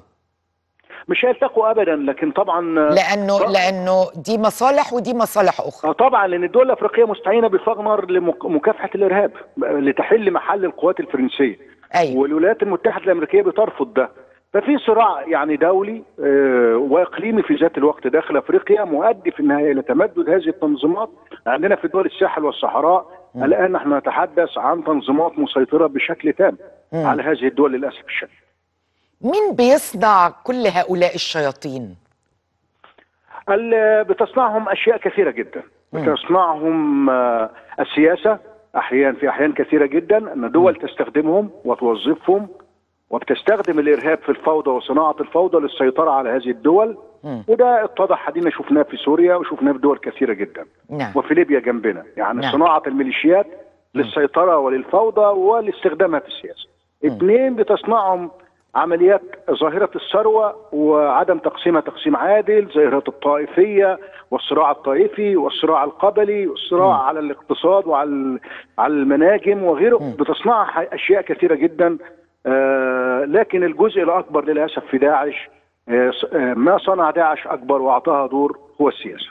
مش هيلتقوا ابدا لكن طبعا لانه طبعاً. لانه دي مصالح ودي مصالح اخرى آه طبعا لان الدول الافريقيه مستعينه بفاغنر لمكافحه الارهاب لتحل محل القوات الفرنسيه ايوه والولايات المتحده الامريكيه بترفض ده ففي صراع يعني دولي آه، واقليمي في ذات الوقت داخل افريقيا مؤدي في النهايه الى تمدد هذه التنظيمات عندنا في دول الساحل والصحراء الان نحن نتحدث عن تنظيمات مسيطره بشكل تام على هذه الدول للاسف الشديد. مين بيصنع كل هؤلاء الشياطين ال- بتصنعهم اشياء كثيره جدا بتصنعهم آه، السياسه احيانا في احيان كثيره جدا ان دول تستخدمهم وتوظفهم وبتستخدم الارهاب في الفوضى وصناعه الفوضى للسيطره على هذه الدول وده اتضح حدينا شفناه في سوريا وشفناه في دول كثيره جدا نعم وفي ليبيا جنبنا يعني نعم. صناعه الميليشيات للسيطره وللفوضى ولاستخدامها في السياسه اثنين بتصنعهم عمليات ظاهرة الثروة وعدم تقسيمها تقسيم عادل ظاهرة الطائفية والصراع الطائفي والصراع القبلي والصراع على الاقتصاد وعلى ال- على المناجم وغيره بتصنعها ح- أشياء كثيرة جدا آه لكن الجزء الأكبر للأسف في داعش آه ص- آه ما صنع داعش أكبر وأعطاها دور هو السياسة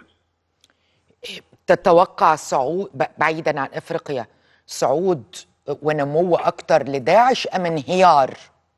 تتوقع صعود ب- بعيدا عن افريقيا صعود ونمو اكتر لداعش ام انهيار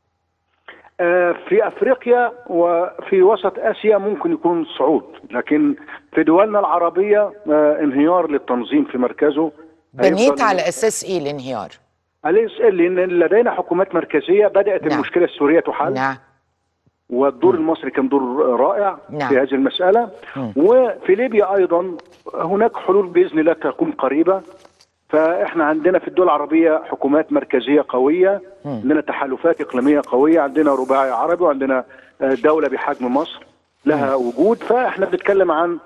آه، في افريقيا وفي وسط اسيا ممكن يكون صعود لكن في دولنا العربيه آه، انهيار للتنظيم في مركزه بنيت هيفضل- على اساس ايه الانهيار أليس لان لدينا حكومات مركزيه بدات نعم. المشكله السوريه تحل نعم والدور المصري كان دور رائع نعم. في هذه المساله وفي ليبيا ايضا هناك حلول باذن الله تكون قريبه فاحنا عندنا في الدول العربيه حكومات مركزيه قويه عندنا تحالفات اقليميه قويه عندنا رباعي عربي وعندنا آه، دوله بحجم مصر لها وجود فاحنا بنتكلم عن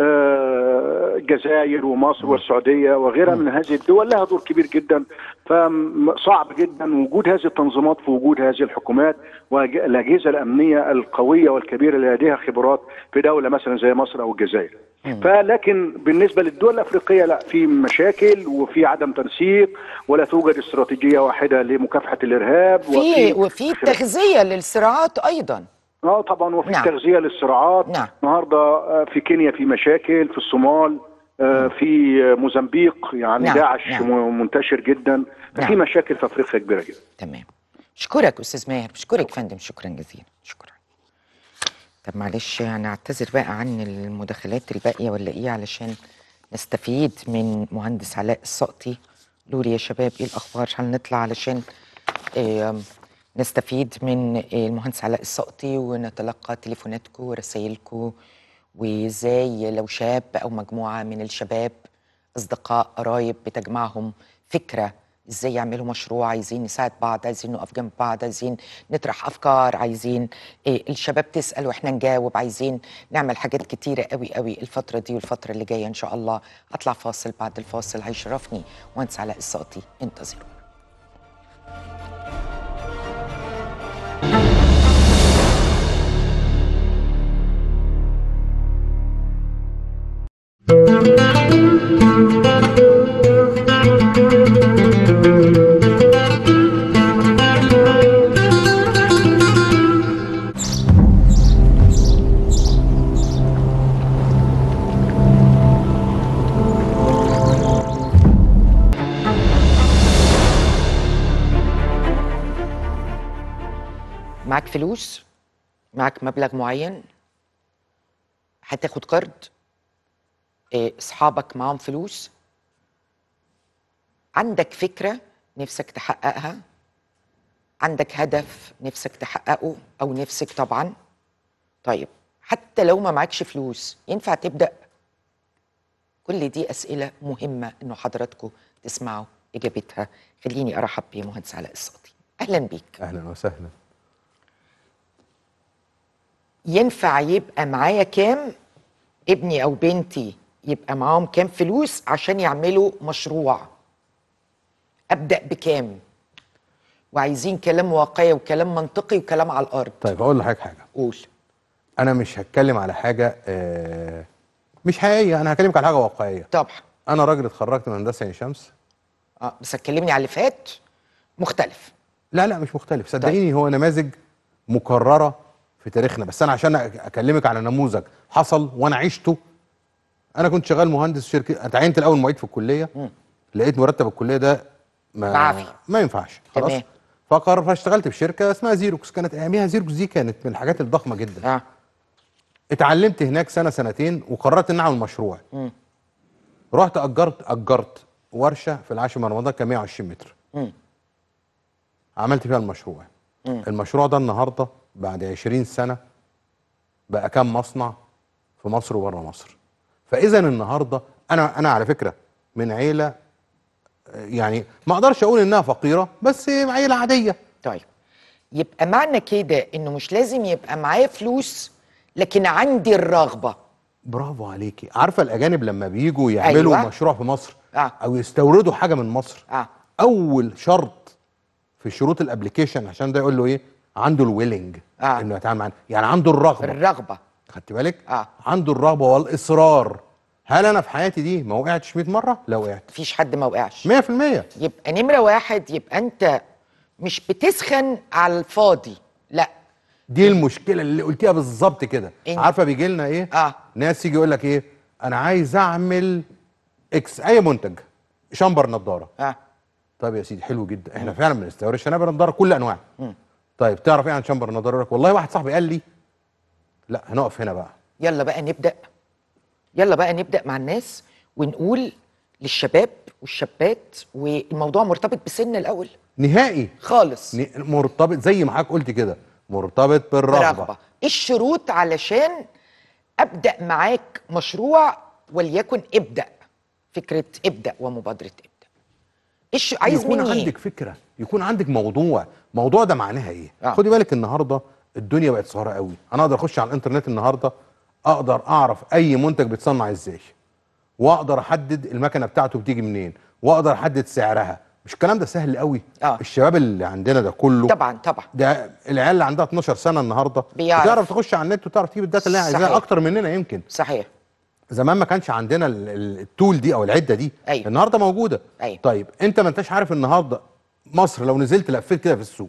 آه، الجزائر ومصر والسعوديه وغيرها من هذه الدول لها دور كبير جدا فصعب جدا وجود هذه التنظيمات في وجود هذه الحكومات والاجهزه الامنيه القويه والكبيره اللي لديها خبرات في دوله مثلا زي مصر او الجزائر. فلكن بالنسبه للدول الافريقيه لا في مشاكل وفي عدم تنسيق ولا توجد استراتيجيه واحده لمكافحه الارهاب في وفي تغذيه للصراعات ايضا اه طبعا وفي نعم. نعم. تغذيه للصراعات نعم. النهارده آه، في كينيا في مشاكل في الصومال آه، في آه، موزمبيق يعني نعم. داعش نعم. م- منتشر جدا نعم. في مشاكل في افريقيا كبيره جدا تمام اشكرك استاذ ماهر بشكرك فندم شكرا جزيلا شكرا طب معلش هنعتذر بقى عن المداخلات الباقيه ولا ايه علشان نستفيد من مهندس علاء السقطي قولوا لي يا شباب ايه الاخبار هل نطلع علشان آم، نستفيد من آه، المهندس علاء السقطي ونتلقى تليفوناتكم ورسائلكم وازاي لو شاب او مجموعه من الشباب اصدقاء قرايب بتجمعهم فكره ازاي يعملوا مشروع عايزين نساعد بعض عايزين نقف جنب بعض عايزين نطرح افكار عايزين إيه الشباب تسال واحنا نجاوب عايزين نعمل حاجات كتيره قوي قوي الفتره دي والفتره اللي جايه ان شاء الله اطلع فاصل بعد الفاصل هيشرفني مهندس علاء السقطي انتظروا معاك فلوس معاك مبلغ معين هتاخد قرض إيه، اصحابك معاهم فلوس عندك فكره نفسك تحققها عندك هدف نفسك تحققه او نفسك طبعا طيب حتى لو ما معكش فلوس ينفع تبدا كل دي اسئله مهمه انه حضراتكم تسمعوا اجابتها خليني ارحب بمهندس علاء السقطي اهلا بيك اهلا وسهلا ينفع يبقى معايا كام ابني او بنتي يبقى معاهم كام فلوس عشان يعملوا مشروع ابدا بكام وعايزين كلام واقعي وكلام منطقي وكلام على الارض طيب اقول لحضرتك حاجه قول انا مش هتكلم على حاجه آه، مش حقيقيه انا هكلمك على حاجه واقعيه طبعا انا راجل اتخرجت من هندسه عين شمس اه بس هتكلمني على اللي فات مختلف لا لا مش مختلف صدقيني هو نماذج مكرره في تاريخنا بس انا عشان أك- اكلمك على نموذج حصل وانا عشته انا كنت شغال مهندس في شركه اتعينت الاول معيد في الكليه لقيت مرتب الكليه ده ما بعافية. ما ينفعش خلاص تمام. فقر فاشتغلت في شركه اسمها زيروكس كانت اياميها زيروكس دي كانت من الحاجات الضخمه جدا اه اتعلمت هناك سنه سنتين وقررت ان اعمل مشروع رحت اجرت اجرت ورشه في العاشر من رمضان كان 120 متر عملت فيها المشروع المشروع ده النهارده بعد 20 سنه بقى كام مصنع في مصر وبره مصر فاذا النهارده انا انا على فكره من عيله آه، يعني ما اقدرش اقول انها فقيره بس عيله عاديه طيب يبقى معنى كده انه مش لازم يبقى معايا فلوس لكن عندي الرغبه برافو عليكي عارفه الاجانب لما بيجوا يعملوا أيوة. مشروع في مصر آه. او يستوردوا حاجه من مصر اه اول شرط في شروط الابلكيشن عشان ده يقول له ايه عنده الويلنج آه. انه يتعامل معانا يعني عنده الرغبه الرغبه خدت بالك آه. عنده الرغبه والاصرار هل انا في حياتي دي ما وقعتش 100 مره لا وقعت مفيش حد ما وقعش 100% يبقى نمره واحد يبقى انت مش بتسخن على الفاضي لا دي المشكله اللي قلتيها بالظبط كده إن- عارفه بيجي لنا ايه آه. ناس يجي يقول لك ايه انا عايز اعمل اكس اي منتج شامبر نضاره اه طيب يا سيدي حلو جدا احنا فعلا بنستورد شنابر نضاره كل انواع طيب تعرف ايه عن شامبر نضاره يقول لك والله واحد صاحبي قال لي لا هنقف هنا بقى يلا بقى نبدا يلا بقى نبدا مع الناس ونقول للشباب والشابات والموضوع مرتبط بسن الاول نهائي خالص ن- مرتبط زي ما حضرتك قلت كده مرتبط بالرغبه برغبه ايه الشروط علشان ابدا معاك مشروع وليكن ابدا فكره ابدا ومبادره ابدا ايش عايز يكون مني عندك ايه فكره يكون عندك موضوع موضوع ده معناها ايه آه. خدي بالك النهارده الدنيا بقت صغيره قوي انا اقدر اخش على الانترنت النهارده اقدر اعرف اي منتج بيتصنع ازاي واقدر احدد المكنه بتاعته بتيجي منين واقدر احدد سعرها مش الكلام ده سهل قوي آه. الشباب اللي عندنا ده كله طبعا طبعا ده العيال اللي عندها 12 سنه النهارده بيعرف. بتعرف تخش على النت وتعرف تجيب الداتا اللي هي صحيح. عايزاها اكتر مننا يمكن صحيح زمان ما كانش عندنا ال- ال- التول دي او العده دي أيوة. النهارده موجوده أيوة. طيب انت ما انتش عارف النهارده مصر لو نزلت لفيت كده في السوق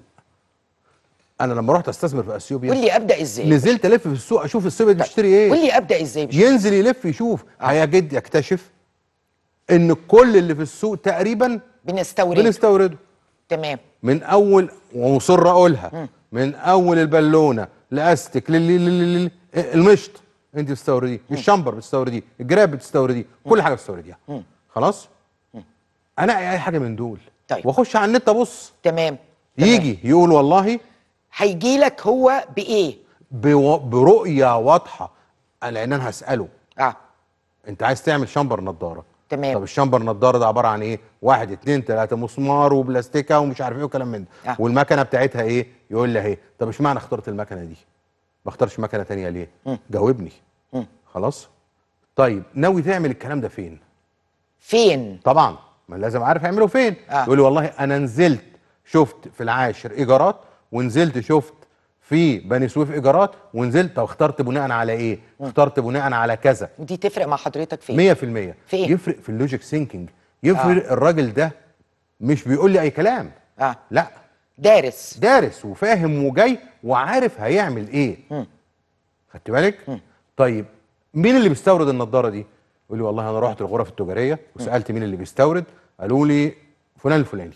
انا لما رحت استثمر في اثيوبيا قول لي ابدا ازاي نزلت الف في السوق اشوف السوق دي بتشتري قول ايه لي ابدا ازاي مش ينزل يلف يشوف هيجد يكتشف ان كل اللي في السوق تقريبا بنستورد بنستورده تمام من اول ومصر اقولها من اول البالونه لاستك لل- لل- لل- المشط انت بتستورديه الشمبر بتستورديه الجراب بتستورديه كل حاجه بتستورديها خلاص انا اي حاجه من دول طيب. واخش على النت ابص تمام تمام. يجي يقول والله هيجي لك هو بايه بو- برؤيه واضحه لان انا هساله اه انت عايز تعمل شمبر نضاره تمام. طب الشمبر نضاره ده عباره عن ايه واحد اتنين تلاته مسمار وبلاستيكه ومش عارف ايه وكلام من ده آه. والمكنه بتاعتها ايه يقول لي اهي طب اشمعنى اخترت المكنه دي ما اختارش مكنه تانية ليه جاوبني خلاص طيب ناوي تعمل الكلام ده فين فين طبعا ما لازم عارف اعمله فين آه. يقول لي والله انا نزلت شفت في العاشر ايجارات ونزلت شفت في بني سويف ايجارات ونزلت طب اخترت بناء على ايه اخترت بناء على كذا ودي تفرق مع حضرتك فين 100% في إيه؟ يفرق في اللوجيك ثينكينج يفرق آه. الراجل ده مش بيقول لي اي كلام اه لا دارس دارس وفاهم وجاي وعارف هيعمل ايه خدت بالك طيب مين اللي بيستورد النضاره دي يقول لي والله انا رحت الغرف التجاريه وسالت مين اللي بيستورد قالوا لي فلان الفلاني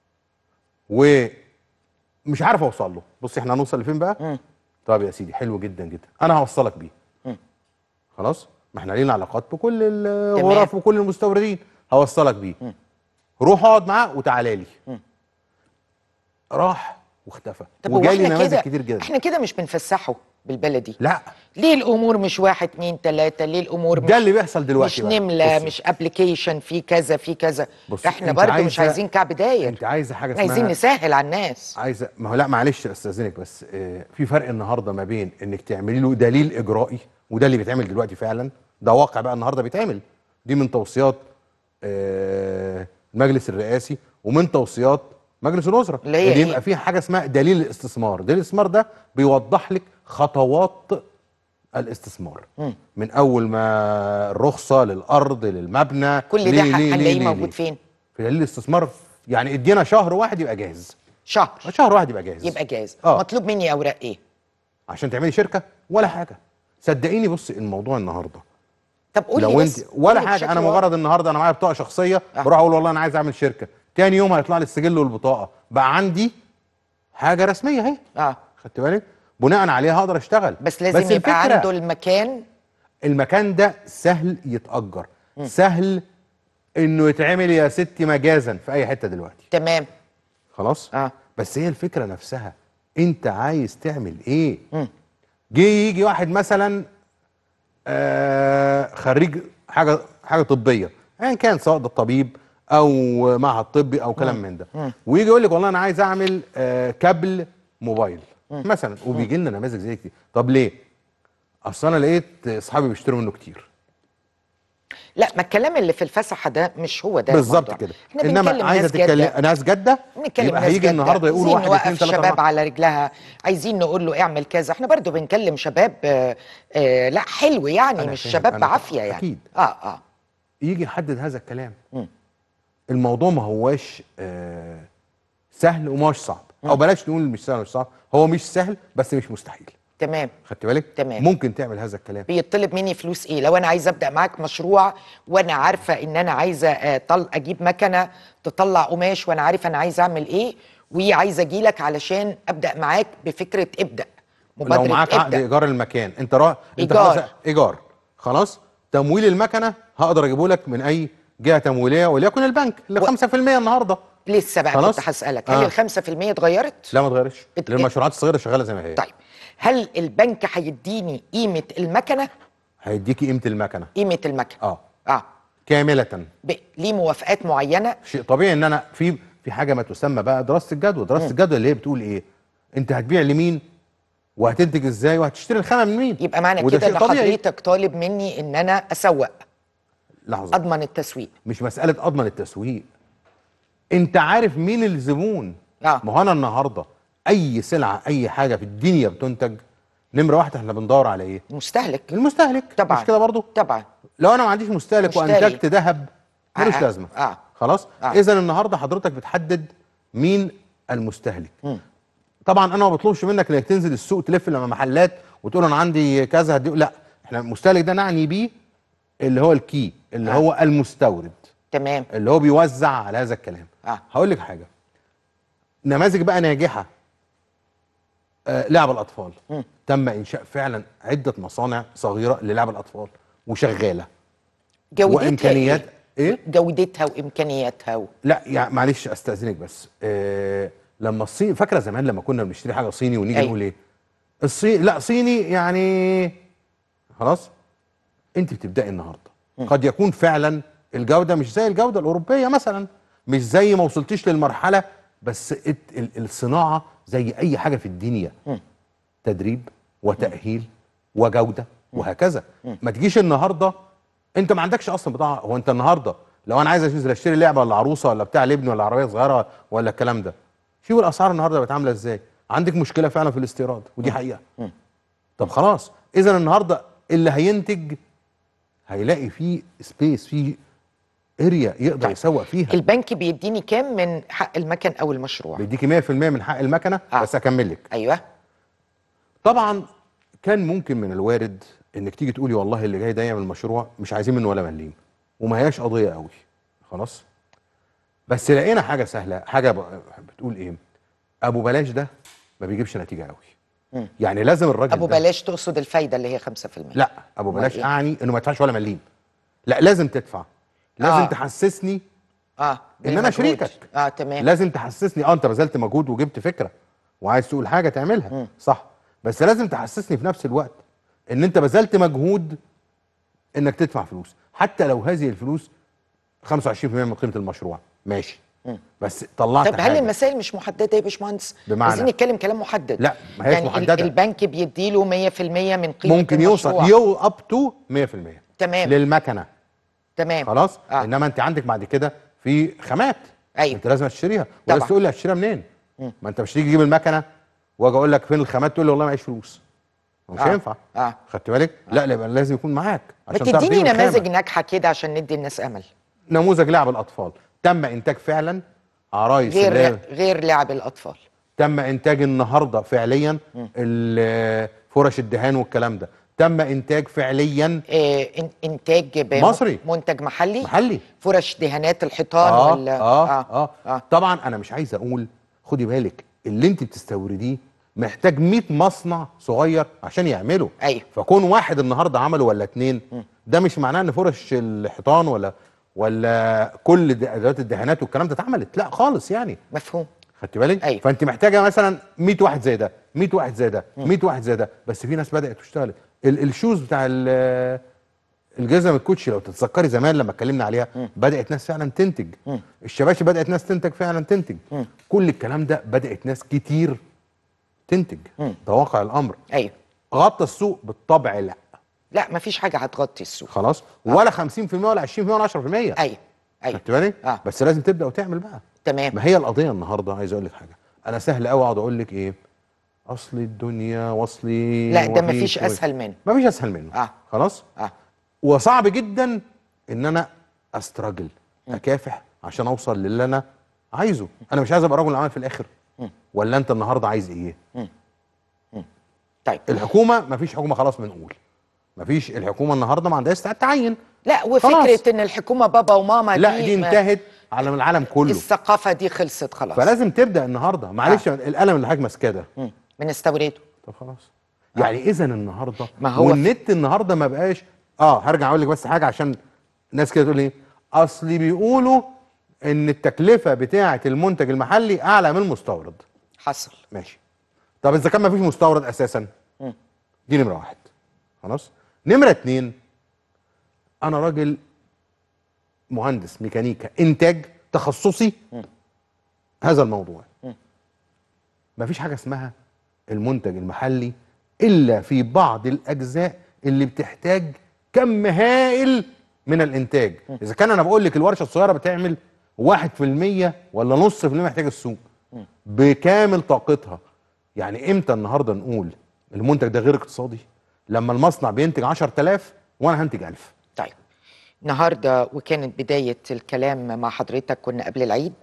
ومش عارف اوصل له بص احنا هنوصل لفين بقى طب يا سيدي حلو جدا جدا انا هوصلك بيه خلاص ما احنا لينا علاقات بكل الغرف وكل المستوردين هوصلك بيه روح اقعد معاه وتعالى لي راح واختفى طب وجالي واحنا نماذج كده كتير جدا احنا كده مش بنفسحه بالبلدي لا ليه الامور مش واحد اتنين تلاته ليه الامور ده مش اللي بيحصل دلوقتي مش بقى. نمله بصي. مش ابلكيشن في كذا في كذا بصي، احنا انت برضه مش عايزة- عايزين كعب داير انت عايزه حاجه احنا اسمها عايزين نسهل على الناس عايزه ما هو لا معلش استاذنك بس اه في فرق النهارده ما بين انك تعملي له دليل اجرائي وده اللي بيتعمل دلوقتي فعلا ده واقع بقى النهارده بيتعمل دي من توصيات اه المجلس الرئاسي ومن توصيات مجلس الوزراء اللي هي ان ايه؟ يبقى في حاجه اسمها دليل الاستثمار دليل الاستثمار ده بيوضح لك خطوات الاستثمار من اول ما الرخصه للارض للمبنى كل ده ليه- ح- ليه- ليه- هنلاقيه ليه- موجود ليه. فين في دليل الاستثمار يعني ادينا شهر واحد يبقى جاهز شهر شهر واحد يبقى جاهز يبقى جاهز اه مطلوب مني اوراق ايه عشان تعملي شركه ولا حاجه صدقيني بصي الموضوع النهارده طب قول لي لو بس انت ولا قول لي حاجه انا بشكل مجرد النهارده انا معايا بطاقه شخصيه آه. بروح اقول والله انا عايز اعمل شركه تاني يوم هيطلع لي السجل والبطاقه بقى عندي حاجه رسميه اهي اه خدت بالك بناء عليها هقدر اشتغل بس لازم يبقى الفكرة عنده المكان المكان ده سهل يتأجر سهل انه يتعمل يا ستي مجازا في اي حته دلوقتي تمام خلاص اه بس هي الفكره نفسها انت عايز تعمل ايه جه يجي واحد مثلا آه خريج حاجه حاجه طبيه ايا كان سواء ده طبيب او معهد طبي او كلام من ده ويجي يقول لك والله انا عايز اعمل آه كابل موبايل مثلا وبيجي لنا نماذج زي كتير طب ليه اصل انا لقيت اصحابي بيشتروا منه كتير لا ما الكلام اللي في الفسحه ده مش هو ده بالظبط الموضوع. كده احنا انما بنكلم عايزه ناس تتكلم جادة. ناس جده بنتكلم يبقى ناس هيجي جادة. النهارده يقول عايزين واحد اتنين نوقف تلاته الشباب اربعه على رجلها عايزين نقول له اعمل كذا احنا برضو بنكلم شباب آه آه لا حلو يعني أنا مش فاهم، شباب أنا بعافيه يعني أكيد. اه اه يجي يحدد هذا الكلام الموضوع ما هواش آه سهل وما هوش صعب او بلاش نقول مش سهل ومش صعب هو مش سهل بس مش مستحيل تمام خدت بالك تمام. ممكن تعمل هذا الكلام بيطلب مني فلوس ايه لو انا عايزه ابدا معاك مشروع وانا عارفه ان انا عايزه آه، طل اجيب مكنه تطلع قماش وانا عارفه انا عايزه اعمل ايه وعايزه اجي لك علشان ابدا معاك بفكره ابدا لو مبادره معاك عقد ابدا ايجار المكان انت را... انت إيجار. خلاص ايجار خلاص تمويل المكنه هقدر اجيبه لك من اي جهه تمويليه وليكن البنك اللي و- 5% النهارده لسه بقى خلاص؟ كنت هسالك آه. هل ال 5% اتغيرت؟ لا ما اتغيرش ات- لان المشروعات الصغيره شغاله زي ما هي طيب هل البنك هيديني قيمه المكنه؟ هيديكي قيمه المكنه قيمه المكنه اه اه كامله ب- ليه موافقات معينه شيء طبيعي ان انا في في حاجه ما تسمى بقى دراسه الجدوى دراسه الجدوى اللي هي بتقول ايه انت هتبيع لمين وهتنتج ازاي وهتشتري الخامه من مين يبقى معنى وده كده شيء ان طبيعي. حضرتك طالب مني ان انا اسوق لحظه اضمن التسويق مش مساله اضمن التسويق انت عارف مين الزبون آه. ما هو انا النهارده اي سلعه اي حاجه في الدنيا بتنتج نمره واحده احنا بندور على ايه المستهلك المستهلك طبعا مش كده برضه طبعا لو انا ما عنديش مستهلك مشتري. وانتجت ذهب ملوش آه، آه، لازمه آه. خلاص آه. اذا النهارده حضرتك بتحدد مين المستهلك طبعا انا ما بطلبش منك انك تنزل السوق تلف لما محلات وتقول انا عندي كذا هدي لا احنا المستهلك ده نعني بيه اللي هو الكي اللي آه. هو المستورد تمام اللي هو بيوزع على هذا الكلام آه. هقول لك حاجه نماذج بقى ناجحه آه لعب الاطفال تم انشاء فعلا عده مصانع صغيره للعب الاطفال وشغاله جودتها وامكانيات إيه؟ ايه جودتها وامكانياتها و... لا يعني معلش استاذنك بس آه لما الصين فاكره زمان لما كنا بنشتري حاجه صيني ونيجي أيوة. نقول ايه الصين لا صيني يعني خلاص انت بتبداي النهارده قد يكون فعلا الجوده مش زي الجوده الاوروبيه مثلا مش زي ما وصلتيش للمرحله بس ات- ال- الصناعه زي اي حاجه في الدنيا تدريب وتاهيل وجوده وهكذا ما تجيش النهارده انت ما عندكش اصلا بضاعه هو انت النهارده لو انا عايز انزل اشتري لعبه ولا عروسه ولا بتاع لابني ولا عربيه صغيره ولا الكلام ده شوف الاسعار النهارده بقت عامله ازاي عندك مشكله فعلا في الاستيراد ودي حقيقه طب خلاص اذا النهارده اللي هينتج هيلاقي فيه سبيس فيه اريا يقدر طيب. يسوق فيها البنك بيديني كام من حق المكن او المشروع بيديكي 100% من حق المكنه آه. بس اكمل لك ايوه طبعا كان ممكن من الوارد انك تيجي تقولي والله اللي جاي ده يعمل مشروع مش عايزين منه ولا مليم وما هياش قضيه قوي خلاص بس لقينا حاجه سهله حاجه ب- بتقول ايه ابو بلاش ده ما بيجيبش نتيجه قوي يعني لازم الراجل ابو ده بلاش تقصد الفايده اللي هي 5% لا ابو أمال بلاش إيه؟ اعني انه ما يدفعش ولا مليم لا لازم تدفع لازم آه. تحسسني اه إن أنا بالمجهود. شريكك. اه تمام لازم تحسسني اه انت بذلت مجهود وجبت فكره وعايز تقول حاجه تعملها صح بس لازم تحسسني في نفس الوقت ان انت بذلت مجهود انك تدفع فلوس حتى لو هذه الفلوس 25% من قيمه المشروع ماشي بس طلعت طب هل حاجة. المسائل مش محدده يا باشمهندس؟ بمعنى؟ عايزين نتكلم كلام محدد لا، ما هيش يعني ال- محددة. البنك بيديله 100% من قيمه ممكن يوصل المشروع. يو اب تو 100% تمام. للمكنه تمام خلاص آه. آه. انما انت عندك بعد كده في خامات أيوة. انت لازم تشتريها طبعا. ولازم تقول لي هتشتريها منين ما انت مش تيجي تجيب المكنه واجي اقول لك فين الخامات تقول لي والله معيش فلوس مش آه. هينفع آه. خدت بالك لا لا يبقى لازم يكون معاك ما عشان تعرف تديني تجيب الخامة. نماذج ناجحه كده عشان ندي الناس امل نموذج لعب الاطفال تم انتاج فعلا عرايس غير اللي هي- غير لعب الاطفال تم انتاج النهارده فعليا ال- فرش الدهان والكلام ده تم انتاج فعليا آه إن- انتاج ب- مصري. منتج محلي محلي فرش دهانات الحيطان آه, ولا آه, آه, آه, آه طبعا انا مش عايز اقول خدي بالك اللي انت بتستورديه محتاج 100 مصنع صغير عشان يعمله أيوة. فكون واحد النهارده عمله ولا اتنين ده مش معناه ان فرش الحيطان ولا ولا كل د- ادوات الدهانات والكلام ده اتعملت لا خالص يعني مفهوم خدت بالك أيوة. فانت محتاجه مثلا 100 واحد زي ده 100 واحد زي ده 100 واحد زي ده بس في ناس بدات تشتغل ال- الشوز بتاع ال- الجزم الكوتشي لو تتذكري زمان لما اتكلمنا عليها بدات ناس فعلا تنتج الشباشب بدات ناس تنتج فعلا تنتج كل الكلام ده بدات ناس كتير تنتج ده واقع الامر ايوه غطى السوق بالطبع لا لا مفيش حاجه هتغطي السوق خلاص ولا 50% ولا 20% ولا 10% ايوه ايوه خدت بالك آه. بس لازم تبدا وتعمل بقى تمام ما هي القضيه النهارده عايز اقول لك حاجه انا سهل قوي اقعد اقول لك ايه اصل الدنيا واصلي لا ده وفي مفيش شوية. اسهل منه مفيش اسهل منه آه. خلاص اه وصعب جدا ان انا استراجل اكافح عشان اوصل للي انا عايزه انا مش عايز ابقى رجل اعمال في الاخر ولا انت النهارده عايز ايه طيب الحكومه مفيش حكومه خلاص بنقول مفيش الحكومه النهارده ما عندهاش استعداد تعين لا وفكره خلاص. ان الحكومه بابا وماما لا دي ما- انتهت على العالم كله الثقافه دي خلصت خلاص فلازم تبدا النهارده معلش القلم اللي حضرتك ماسكاه ده مم. بنستورده طب خلاص يعني اذا النهارده ما هو والنت النهارده ما بقاش اه هرجع اقول لك بس حاجه عشان ناس كده تقول ايه اصل بيقولوا ان التكلفه بتاعه المنتج المحلي اعلى من المستورد حصل ماشي طب اذا كان ما فيش مستورد اساسا دي نمره واحد خلاص نمره اتنين انا راجل مهندس ميكانيكا انتاج تخصصي هذا الموضوع ما فيش حاجه اسمها المنتج المحلي الا في بعض الاجزاء اللي بتحتاج كم هائل من الانتاج اذا كان انا بقول لك الورشه الصغيره بتعمل 1% ولا نص في المية محتاج السوق بكامل طاقتها يعني امتى النهارده نقول المنتج ده غير اقتصادي لما المصنع بينتج 10000 وانا هنتج 1000 طيب النهارده وكانت بدايه الكلام مع حضرتك كنا قبل العيد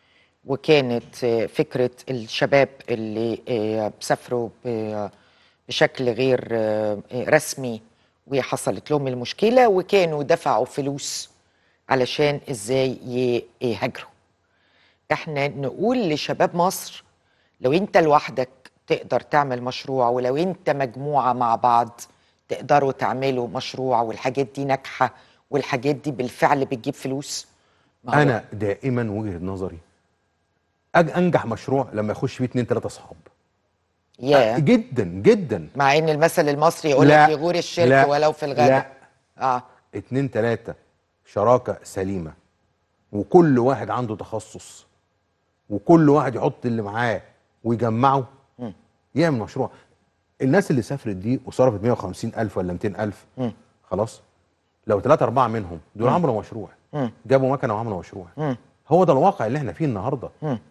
وكانت آه، فكره الشباب اللي آه، سافروا ب- بشكل غير آه، آه، رسمي وحصلت لهم المشكله وكانوا دفعوا فلوس علشان ازاي ي- يهاجروا احنا نقول لشباب مصر لو انت لوحدك تقدر تعمل مشروع ولو انت مجموعة مع بعض تقدروا تعملوا مشروع والحاجات دي ناجحة والحاجات دي بالفعل بتجيب فلوس ما هو انا دائما وجهه نظري أج انجح مشروع لما يخش فيه اتنين تلاته اصحاب يا جدا جدا مع ان المثل المصري يقول لا، لك يغور الشرك لا، ولو في الغداء لا. اه اتنين تلاتة شراكة سليمة وكل واحد عنده تخصص وكل واحد يحط اللي معاه ويجمعه يعمل مشروع الناس اللي سافرت دي وصرفت 150 ألف ولا 200 ألف خلاص لو ثلاثة أربعة منهم دول عملوا مشروع جابوا مكنة وعملوا مشروع هو ده الواقع اللي احنا فيه النهاردة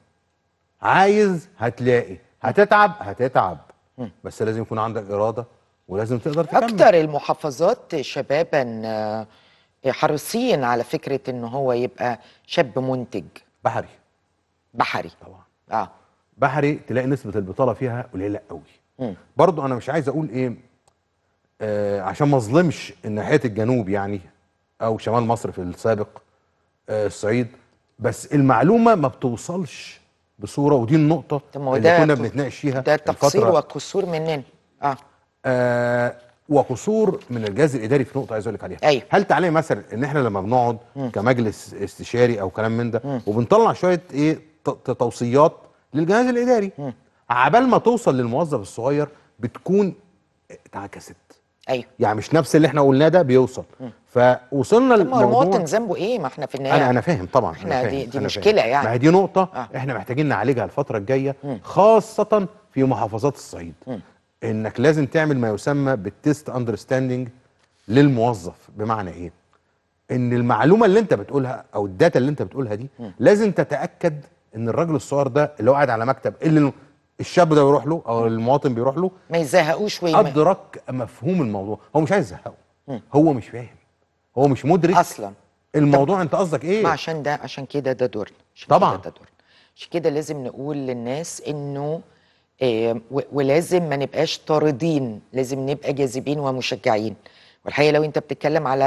عايز هتلاقي هتتعب هتتعب بس لازم يكون عندك إرادة ولازم تقدر تكمل اكتر المحافظات شبابا آه، حريصين على فكرة ان هو يبقى شاب منتج بحري بحري طبعا اه بحري تلاقي نسبة البطالة فيها قليلة قوي برضو أنا مش عايز أقول إيه آه عشان ما أظلمش ناحية الجنوب يعني أو شمال مصر في السابق آه الصعيد بس المعلومة ما بتوصلش بصورة ودي النقطة طب ما هو اللي ده كنا ت- بنتناقش فيها ده تقصير الفترة وقصور مننا اه آه وقصور من الجهاز الاداري في نقطه عايز اقول لك عليها أيوة. هل تعلم مثلا ان احنا لما بنقعد كمجلس استشاري او كلام من ده وبنطلع شويه ايه ت- ت- توصيات للجهاز الاداري عبال ما توصل للموظف الصغير بتكون اتعكست ايوه يعني مش نفس اللي احنا قلناه ده بيوصل فوصلنا طب ما هو المواطن للموضوع ذنبه ايه ما احنا في النهايه انا انا فاهم طبعا احنا أنا دي- فاهم دي أنا مشكلة فاهم. يعني. ما هي دي نقطه آه. احنا محتاجين نعالجها الفتره الجايه خاصه في محافظات الصعيد انك لازم تعمل ما يسمى بالتيست اندرستاندينج للموظف بمعنى ايه ان المعلومه اللي انت بتقولها او الداتا اللي انت بتقولها دي لازم تتاكد ان الراجل الصغير ده اللي هو قاعد على مكتب اللي الشاب ده بيروح له او المواطن بيروح له ما يزهقوش ويم... ادرك مفهوم الموضوع هو مش عايز يزهقه هو مش فاهم هو مش مدرك اصلا الموضوع انت قصدك ايه ما عشان ده عشان كده ده دورنا عشان طبعاً. كده ده دورنا عشان كده لازم نقول للناس انه آه و- ولازم ما نبقاش طاردين لازم نبقى جاذبين ومشجعين والحقيقه لو انت بتتكلم على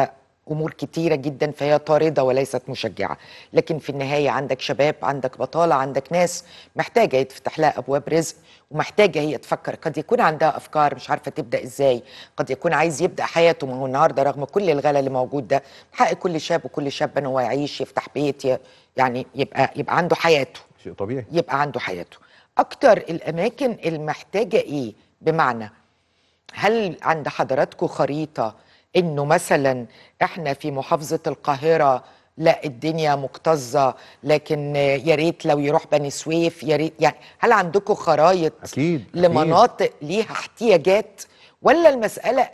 امور كتيره جدا فهي طارده وليست مشجعه لكن في النهايه عندك شباب عندك بطاله عندك ناس محتاجه يتفتح لها ابواب رزق ومحتاجه هي تفكر قد يكون عندها افكار مش عارفه تبدا ازاي قد يكون عايز يبدا حياته ما هو النهارده رغم كل الغلا اللي موجود ده حق كل شاب وكل شاب ان هو يعيش يفتح بيت ي- يعني يبقى يبقى عنده حياته شيء طبيعي يبقى عنده حياته اكتر الاماكن المحتاجه ايه بمعنى هل عند حضراتكم خريطه انه مثلا احنا في محافظه القاهره لا الدنيا مكتظه لكن يا ريت لو يروح بني سويف يا ريت يعني هل عندكم خرايط أكيد، لمناطق ليها احتياجات ولا المساله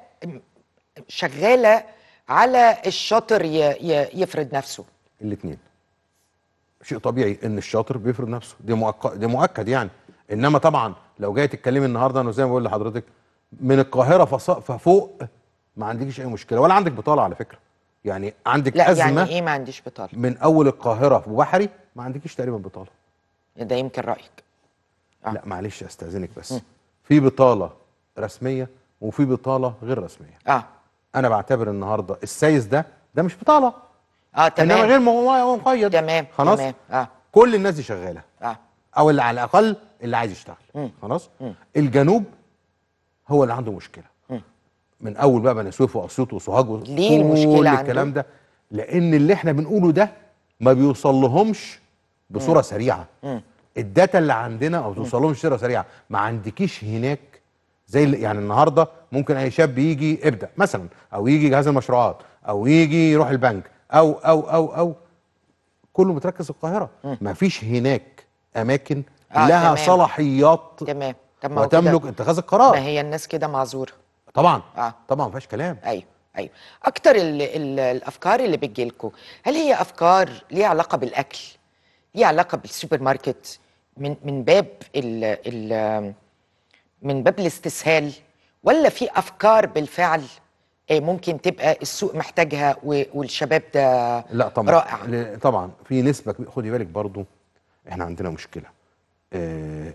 شغاله على الشاطر ي- ي- يفرض نفسه الاثنين شيء طبيعي ان الشاطر بيفرض نفسه دي مؤكد دي مؤكد يعني انما طبعا لو جاي تتكلمي النهارده انا زي ما بقول لحضرتك من القاهره فص- ففوق ما عندكيش اي مشكله ولا عندك بطاله على فكره يعني عندك لا ازمه يعني ايه ما عنديش بطاله من اول القاهره وبحري ما عندكيش تقريبا بطاله ده يمكن رايك آه. لا معلش استاذنك بس في بطاله رسميه وفي بطاله غير رسميه اه انا بعتبر النهارده السايس ده ده مش بطاله اه انما تمام غير مو- مقيد تمام خلاص تمام اه كل الناس دي شغاله اه او اللي على الاقل اللي عايز يشتغل خلاص الجنوب هو اللي عنده مشكله من اول بقى بني سويف واسيوط وسوهاج و- ليه المشكلة كل عنده؟ الكلام ده لان اللي احنا بنقوله ده ما بيوصل لهمش بصوره سريعه الداتا اللي عندنا ما بتوصلهمش بصوره سريعه ما عندكيش هناك زي اللي يعني النهارده ممكن اي شاب يجي ابدا مثلا او يجي جهاز المشروعات او يجي يروح البنك او او او او كله متركز في القاهره ما فيش هناك اماكن آه، لها تمام. صلاحيات تمام طب ما هو كده- وتملك اتخاذ ما القرار هي الناس كده معذوره طبعا آه. طبعا ما فيهاش كلام ايوه ايوه اكتر ال ال الافكار اللي بتجيلكوا هل هي افكار ليها علاقه بالاكل ليها علاقه بالسوبر ماركت من من باب ال ال من باب الاستسهال ولا في افكار بالفعل آه، ممكن تبقى السوق محتاجها و- والشباب ده لا طبعا رائع ل- طبعا في نسبه كبيرة. خدي بالك برضو احنا عندنا مشكله آه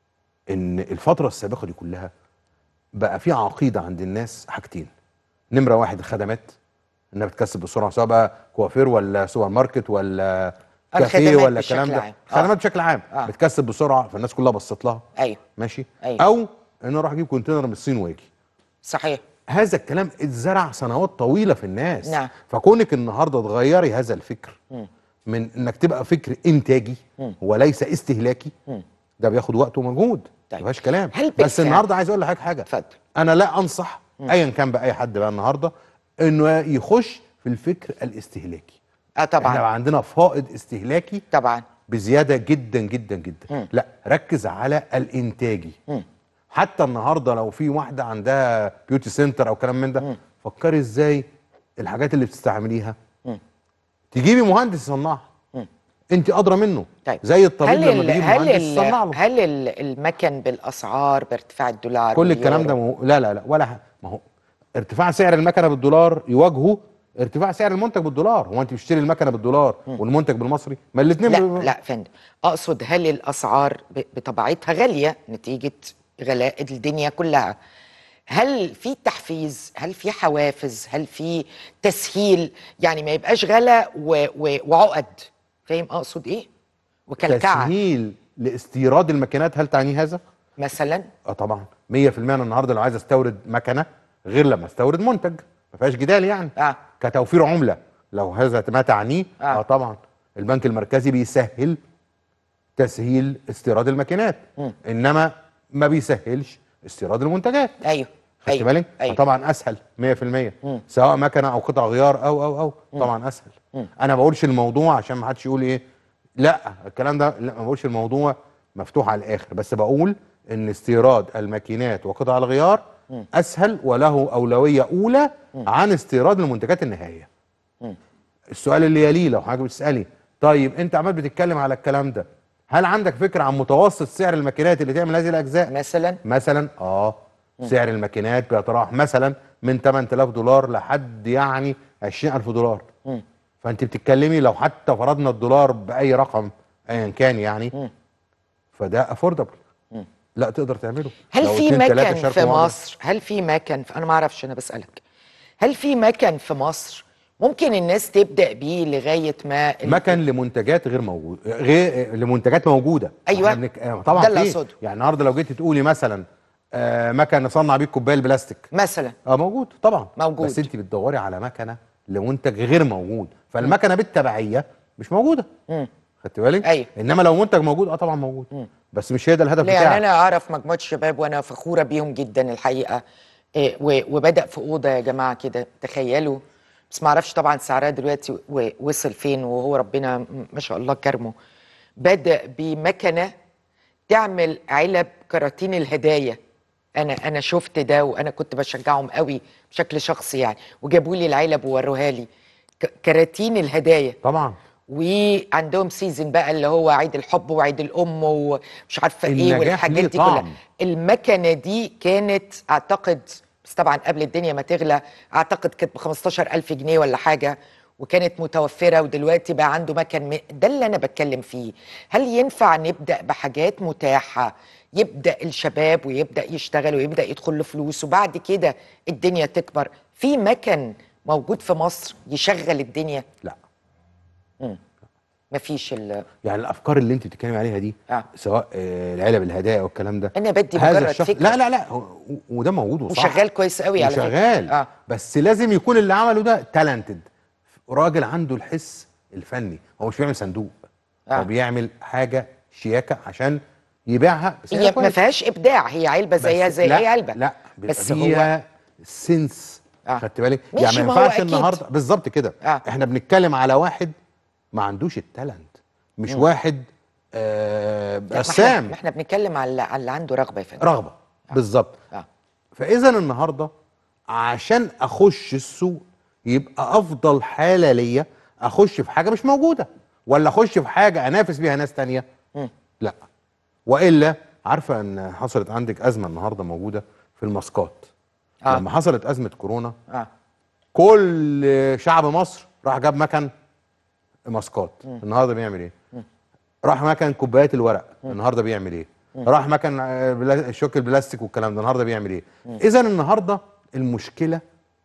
ان الفتره السابقه دي كلها بقى في عقيده عند الناس حاجتين نمره واحد الخدمات انها بتكسب بسرعه سواء بقى كوافير ولا سوبر ماركت ولا كافيه الخدمات ولا الكلام بشكل ده عام. آه. خدمات بشكل عام آه. بتكسب بسرعه فالناس كلها بصت لها ايوه ماشي أيوة. او ان أنا اروح اجيب كونتينر من الصين واجي صحيح هذا الكلام اتزرع سنوات طويله في الناس نعم. فكونك النهارده تغيري هذا الفكر من انك تبقى فكر انتاجي وليس استهلاكي ده بياخد وقت ومجهود طيب. ما فيهاش كلام هل بس بالفعل- النهارده عايز اقول لحضرتك حاجه اتفضل. انا لا انصح ايا كان بقى اي حد بقى النهارده انه يخش في الفكر الاستهلاكي اه احنا طبعا بقى عندنا فائض استهلاكي طبعا بزياده جدا جدا جدا لا ركز على الانتاجي حتى النهارده لو في واحده عندها بيوتي سنتر او كلام من ده فكري ازاي الحاجات اللي بتستعمليها تجيبي مهندس يصنعها انت ادرى منه طيب زي الطبيب هل لما ال بيجيب هل مهندس ال يصنع له هل ال المكن بالاسعار بارتفاع الدولار كل الكلام ده واليورو؟ مو... لا لا لا ولا ح- ما هو ارتفاع سعر المكنه بالدولار يواجهه ارتفاع سعر المنتج بالدولار هو انت بتشتري المكنه بالدولار والمنتج بالمصري ما الاثنين لا لا فندم اقصد هل الاسعار ب- بطبيعتها غاليه نتيجه غلاء الدنيا كلها هل في تحفيز هل في حوافز هل في تسهيل يعني ما يبقاش غلا و... و... وعقد فاهم اقصد ايه وكلكعه تسهيل لاستيراد الماكينات هل تعني هذا؟ مثلا اه طبعا 100% انا النهارده لو عايز استورد مكنه غير لما استورد منتج ما فيهاش جدال يعني اه كتوفير عمله لو هذا ما تعنيه آه. اه, طبعا البنك المركزي بيسهل تسهيل استيراد الماكينات انما ما بيسهلش استيراد المنتجات ايوه خدت ايوه بالك ايوه طبعا اسهل 100% سواء مكنه او قطع غيار او او او طبعا اسهل انا ما بقولش الموضوع عشان ما حدش يقول ايه لا الكلام ده لا ما بقولش الموضوع مفتوح على الاخر بس بقول ان استيراد الماكينات وقطع الغيار اسهل وله اولويه اولى عن استيراد المنتجات النهائيه السؤال اللي يليه لو حضرتك بتسالي طيب انت عمال بتتكلم على الكلام ده هل عندك فكره عن متوسط سعر الماكينات اللي تعمل هذه الاجزاء مثلا مثلا اه سعر الماكينات بيتراوح مثلا من 8000 دولار لحد يعني 20000 دولار فانت بتتكلمي لو حتى فرضنا الدولار باي رقم ايا كان يعني فده افوردبل لا تقدر تعمله هل لو في اتنين تلاتة مكن شاركوا في مع بعض. مصر هل في مكن في انا ما اعرفش انا بسالك هل في مكن في مصر ممكن الناس تبدا بيه لغايه ما ال- مكن لمنتجات غير موجود غير لمنتجات موجوده أيوة. إحنا بنك... آه، طبعا ده اللي في. أقصده. يعني النهارده لو جيت تقولي مثلا آه مكن نصنع بيه الكوبايه البلاستيك مثلا اه موجود طبعا موجود. بس انت بتدوري على مكنه لمنتج غير موجود فالمكنه بالتبعيه مش موجوده خدت بالك أيوة. انما لو منتج موجود اه طبعا موجود بس مش هي ده الهدف لا يعني بتاعك انا اعرف مجموعه شباب وانا فخوره بيهم جدا الحقيقه إيه و- وبدا في اوضه يا جماعه كده تخيلوا بس ما اعرفش طبعا سعرها دلوقتي و- وصل فين وهو ربنا م- ما شاء الله كرمه بدا بمكنه تعمل علب كراتين الهدايا انا انا شفت ده وانا كنت بشجعهم قوي بشكل شخصي يعني وجابوا لي العلب ووروها لي ك- كراتين الهدايا طبعا وعندهم سيزن بقى اللي هو عيد الحب وعيد الام ومش عارفه ايه النجاح والحاجات ليه دي كلها طعم. المكنه دي كانت اعتقد بس طبعا قبل الدنيا ما تغلى اعتقد كانت ب 15000 جنيه ولا حاجه وكانت متوفره ودلوقتي بقى عنده مكن م... ده اللي انا بتكلم فيه هل ينفع نبدا بحاجات متاحه يبدا الشباب ويبدا يشتغل ويبدا يدخل له فلوس وبعد كده الدنيا تكبر في مكن موجود في مصر يشغل الدنيا لا مفيش ال يعني الافكار اللي انت بتتكلمي عليها دي آه. سواء آه، العلب الهدايا او الكلام ده أنا بدي هذا مجرد الشخص- فكرة. لا لا لا هو- وده موجود وصح وشغال كويس قوي على فكرة. وشغال آه. بس لازم يكون اللي عمله ده تالنتد راجل عنده الحس الفني هو مش بيعمل صندوق آه. هو بيعمل حاجه شياكه عشان يبيعها بس هي ما كويس. فيهاش ابداع هي علبه زيها بس زي لا اي علبه لا بيبقى بس هو فيها سنس آه. خدت بالك ماشي، يعني ما ما هو ينفعش أكيد. النهارده بالظبط كده آه. احنا بنتكلم على واحد ما عندوش التالنت مش واحد آه لا، ما احنا, رسام ما احنا بنتكلم على على اللي عنده رغبه يا فندم رغبه بالظبط آه. فاذا النهارده عشان اخش السوق يبقى افضل حاله ليا اخش في حاجه مش موجوده ولا اخش في حاجه انافس بيها ناس تانية لا والا عارفه ان حصلت عندك ازمه النهارده موجوده في الماسكات آه. لما حصلت ازمه كورونا اه كل شعب مصر راح جاب مكن ماسكات النهارده بيعمل ايه راح مكن كوبايات الورق النهارده بيعمل ايه راح مكن آه، بلا- شوك البلاستيك والكلام ده النهارده بيعمل ايه اذا النهارده المشكله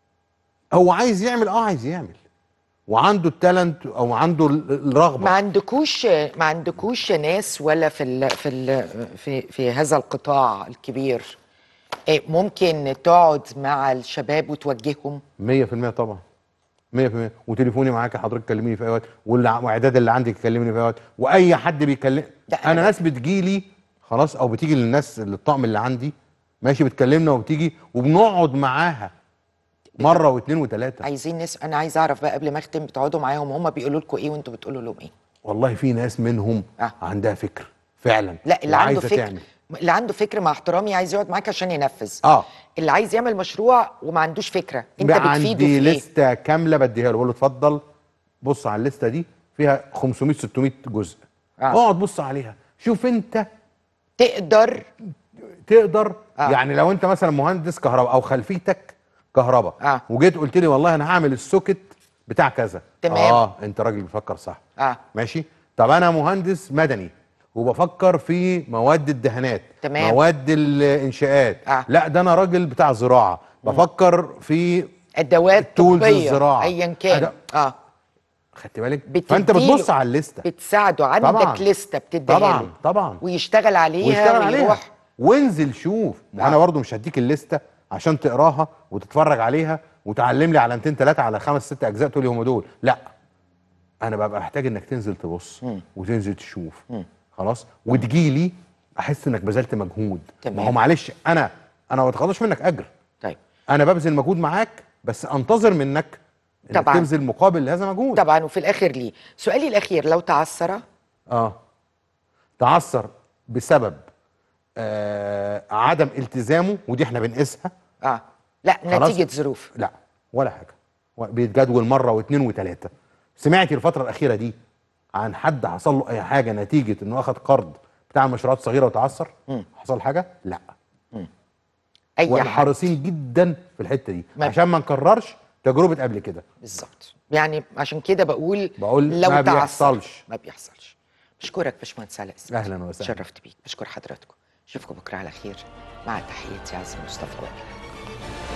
هو عايز يعمل اه عايز يعمل وعنده التالنت او عنده ال- الرغبه ما عندكوش ما عندكوش ناس ولا في ال في ال في في هذا القطاع الكبير إيه، ممكن تقعد مع الشباب وتوجههم 100% طبعا 100% وتليفوني معاك حضرتك كلميني في اي وقت واللي- واعداد اللي عندك يكلمني في اي وقت واي حد بيكلم ده أنا انا بقى- ناس بتجيلي خلاص او بتيجي للناس اللي الطقم اللي عندي ماشي بتكلمنا وبتيجي وبنقعد معاها مره واثنين وثلاثه عايزين ناس انا عايز اعرف بقى قبل ما اختم بتقعدوا معاهم هم بيقولوا لكم ايه وانتوا بتقولوا لهم ايه والله في ناس منهم آه. عندها فكر فعلا لا اللي عنده وعايزة فكر تعمل. اللي عنده فكر مع احترامي عايز يقعد معاك عشان ينفذ اه اللي عايز يعمل مشروع وما عندوش فكره انت بقى بتفيده عندي في ايه لسته كامله بديها له بقول له اتفضل بص على الليسته دي فيها 500 600 جزء آه. اقعد بص عليها شوف انت تقدر تقدر آه. آه. يعني لو انت مثلا مهندس كهرباء او خلفيتك كهرباء آه. وجيت قلت لي والله انا هعمل السوكت بتاع كذا تمام. اه انت راجل بتفكر صح اه ماشي طب انا مهندس مدني وبفكر في مواد الدهانات تمام. مواد الانشاءات آه. لا ده انا راجل بتاع زراعه بفكر في ادوات التولز طبيه الزراعة. ايا كان أداة. اه خدت بالك بتديله- فانت بتبص على الليسته بتساعده عندك طبعاً. لسته بتديها طبعا له طبعا ويشتغل عليها ويشتغل عليها ويروح وانزل شوف ما آه. انا برضو مش هديك الليسته عشان تقراها وتتفرج عليها وتعلم لي علامتين ثلاثه على خمس ست اجزاء تقول لي هم دول لا انا ببقى محتاج انك تنزل تبص وتنزل تشوف خلاص وتجي لي احس انك بذلت مجهود تمام. ما هو معلش انا انا ما بتاخدش منك اجر طيب انا ببذل مجهود معاك بس انتظر منك انك طبعاً. تبذل مقابل لهذا المجهود طبعا وفي الاخر ليه سؤالي الاخير لو تعثر اه تعثر بسبب آه عدم التزامه ودي احنا بنقيسها اه لا خلاص؟ نتيجه ظروف لا ولا حاجه و- بيتجدول مره واثنين وثلاثه سمعتي الفتره الاخيره دي عن حد حصل له اي حاجه نتيجه انه اخذ قرض بتاع مشروعات صغيره وتعثر حصل حاجه لا اي واحنا حاجه حريصين جدا في الحته دي ما- عشان ما نكررش تجربه قبل كده بالظبط يعني عشان كده بقول بقول لو ما تعثر بيحصلش. ما بيحصلش بشكرك باشمهندس علاء السيد. أهلاً وسهلاً. شرفت بيك بشكر حضراتكم اشوفكم بكره على خير مع تحياتي عز مصطفى وائل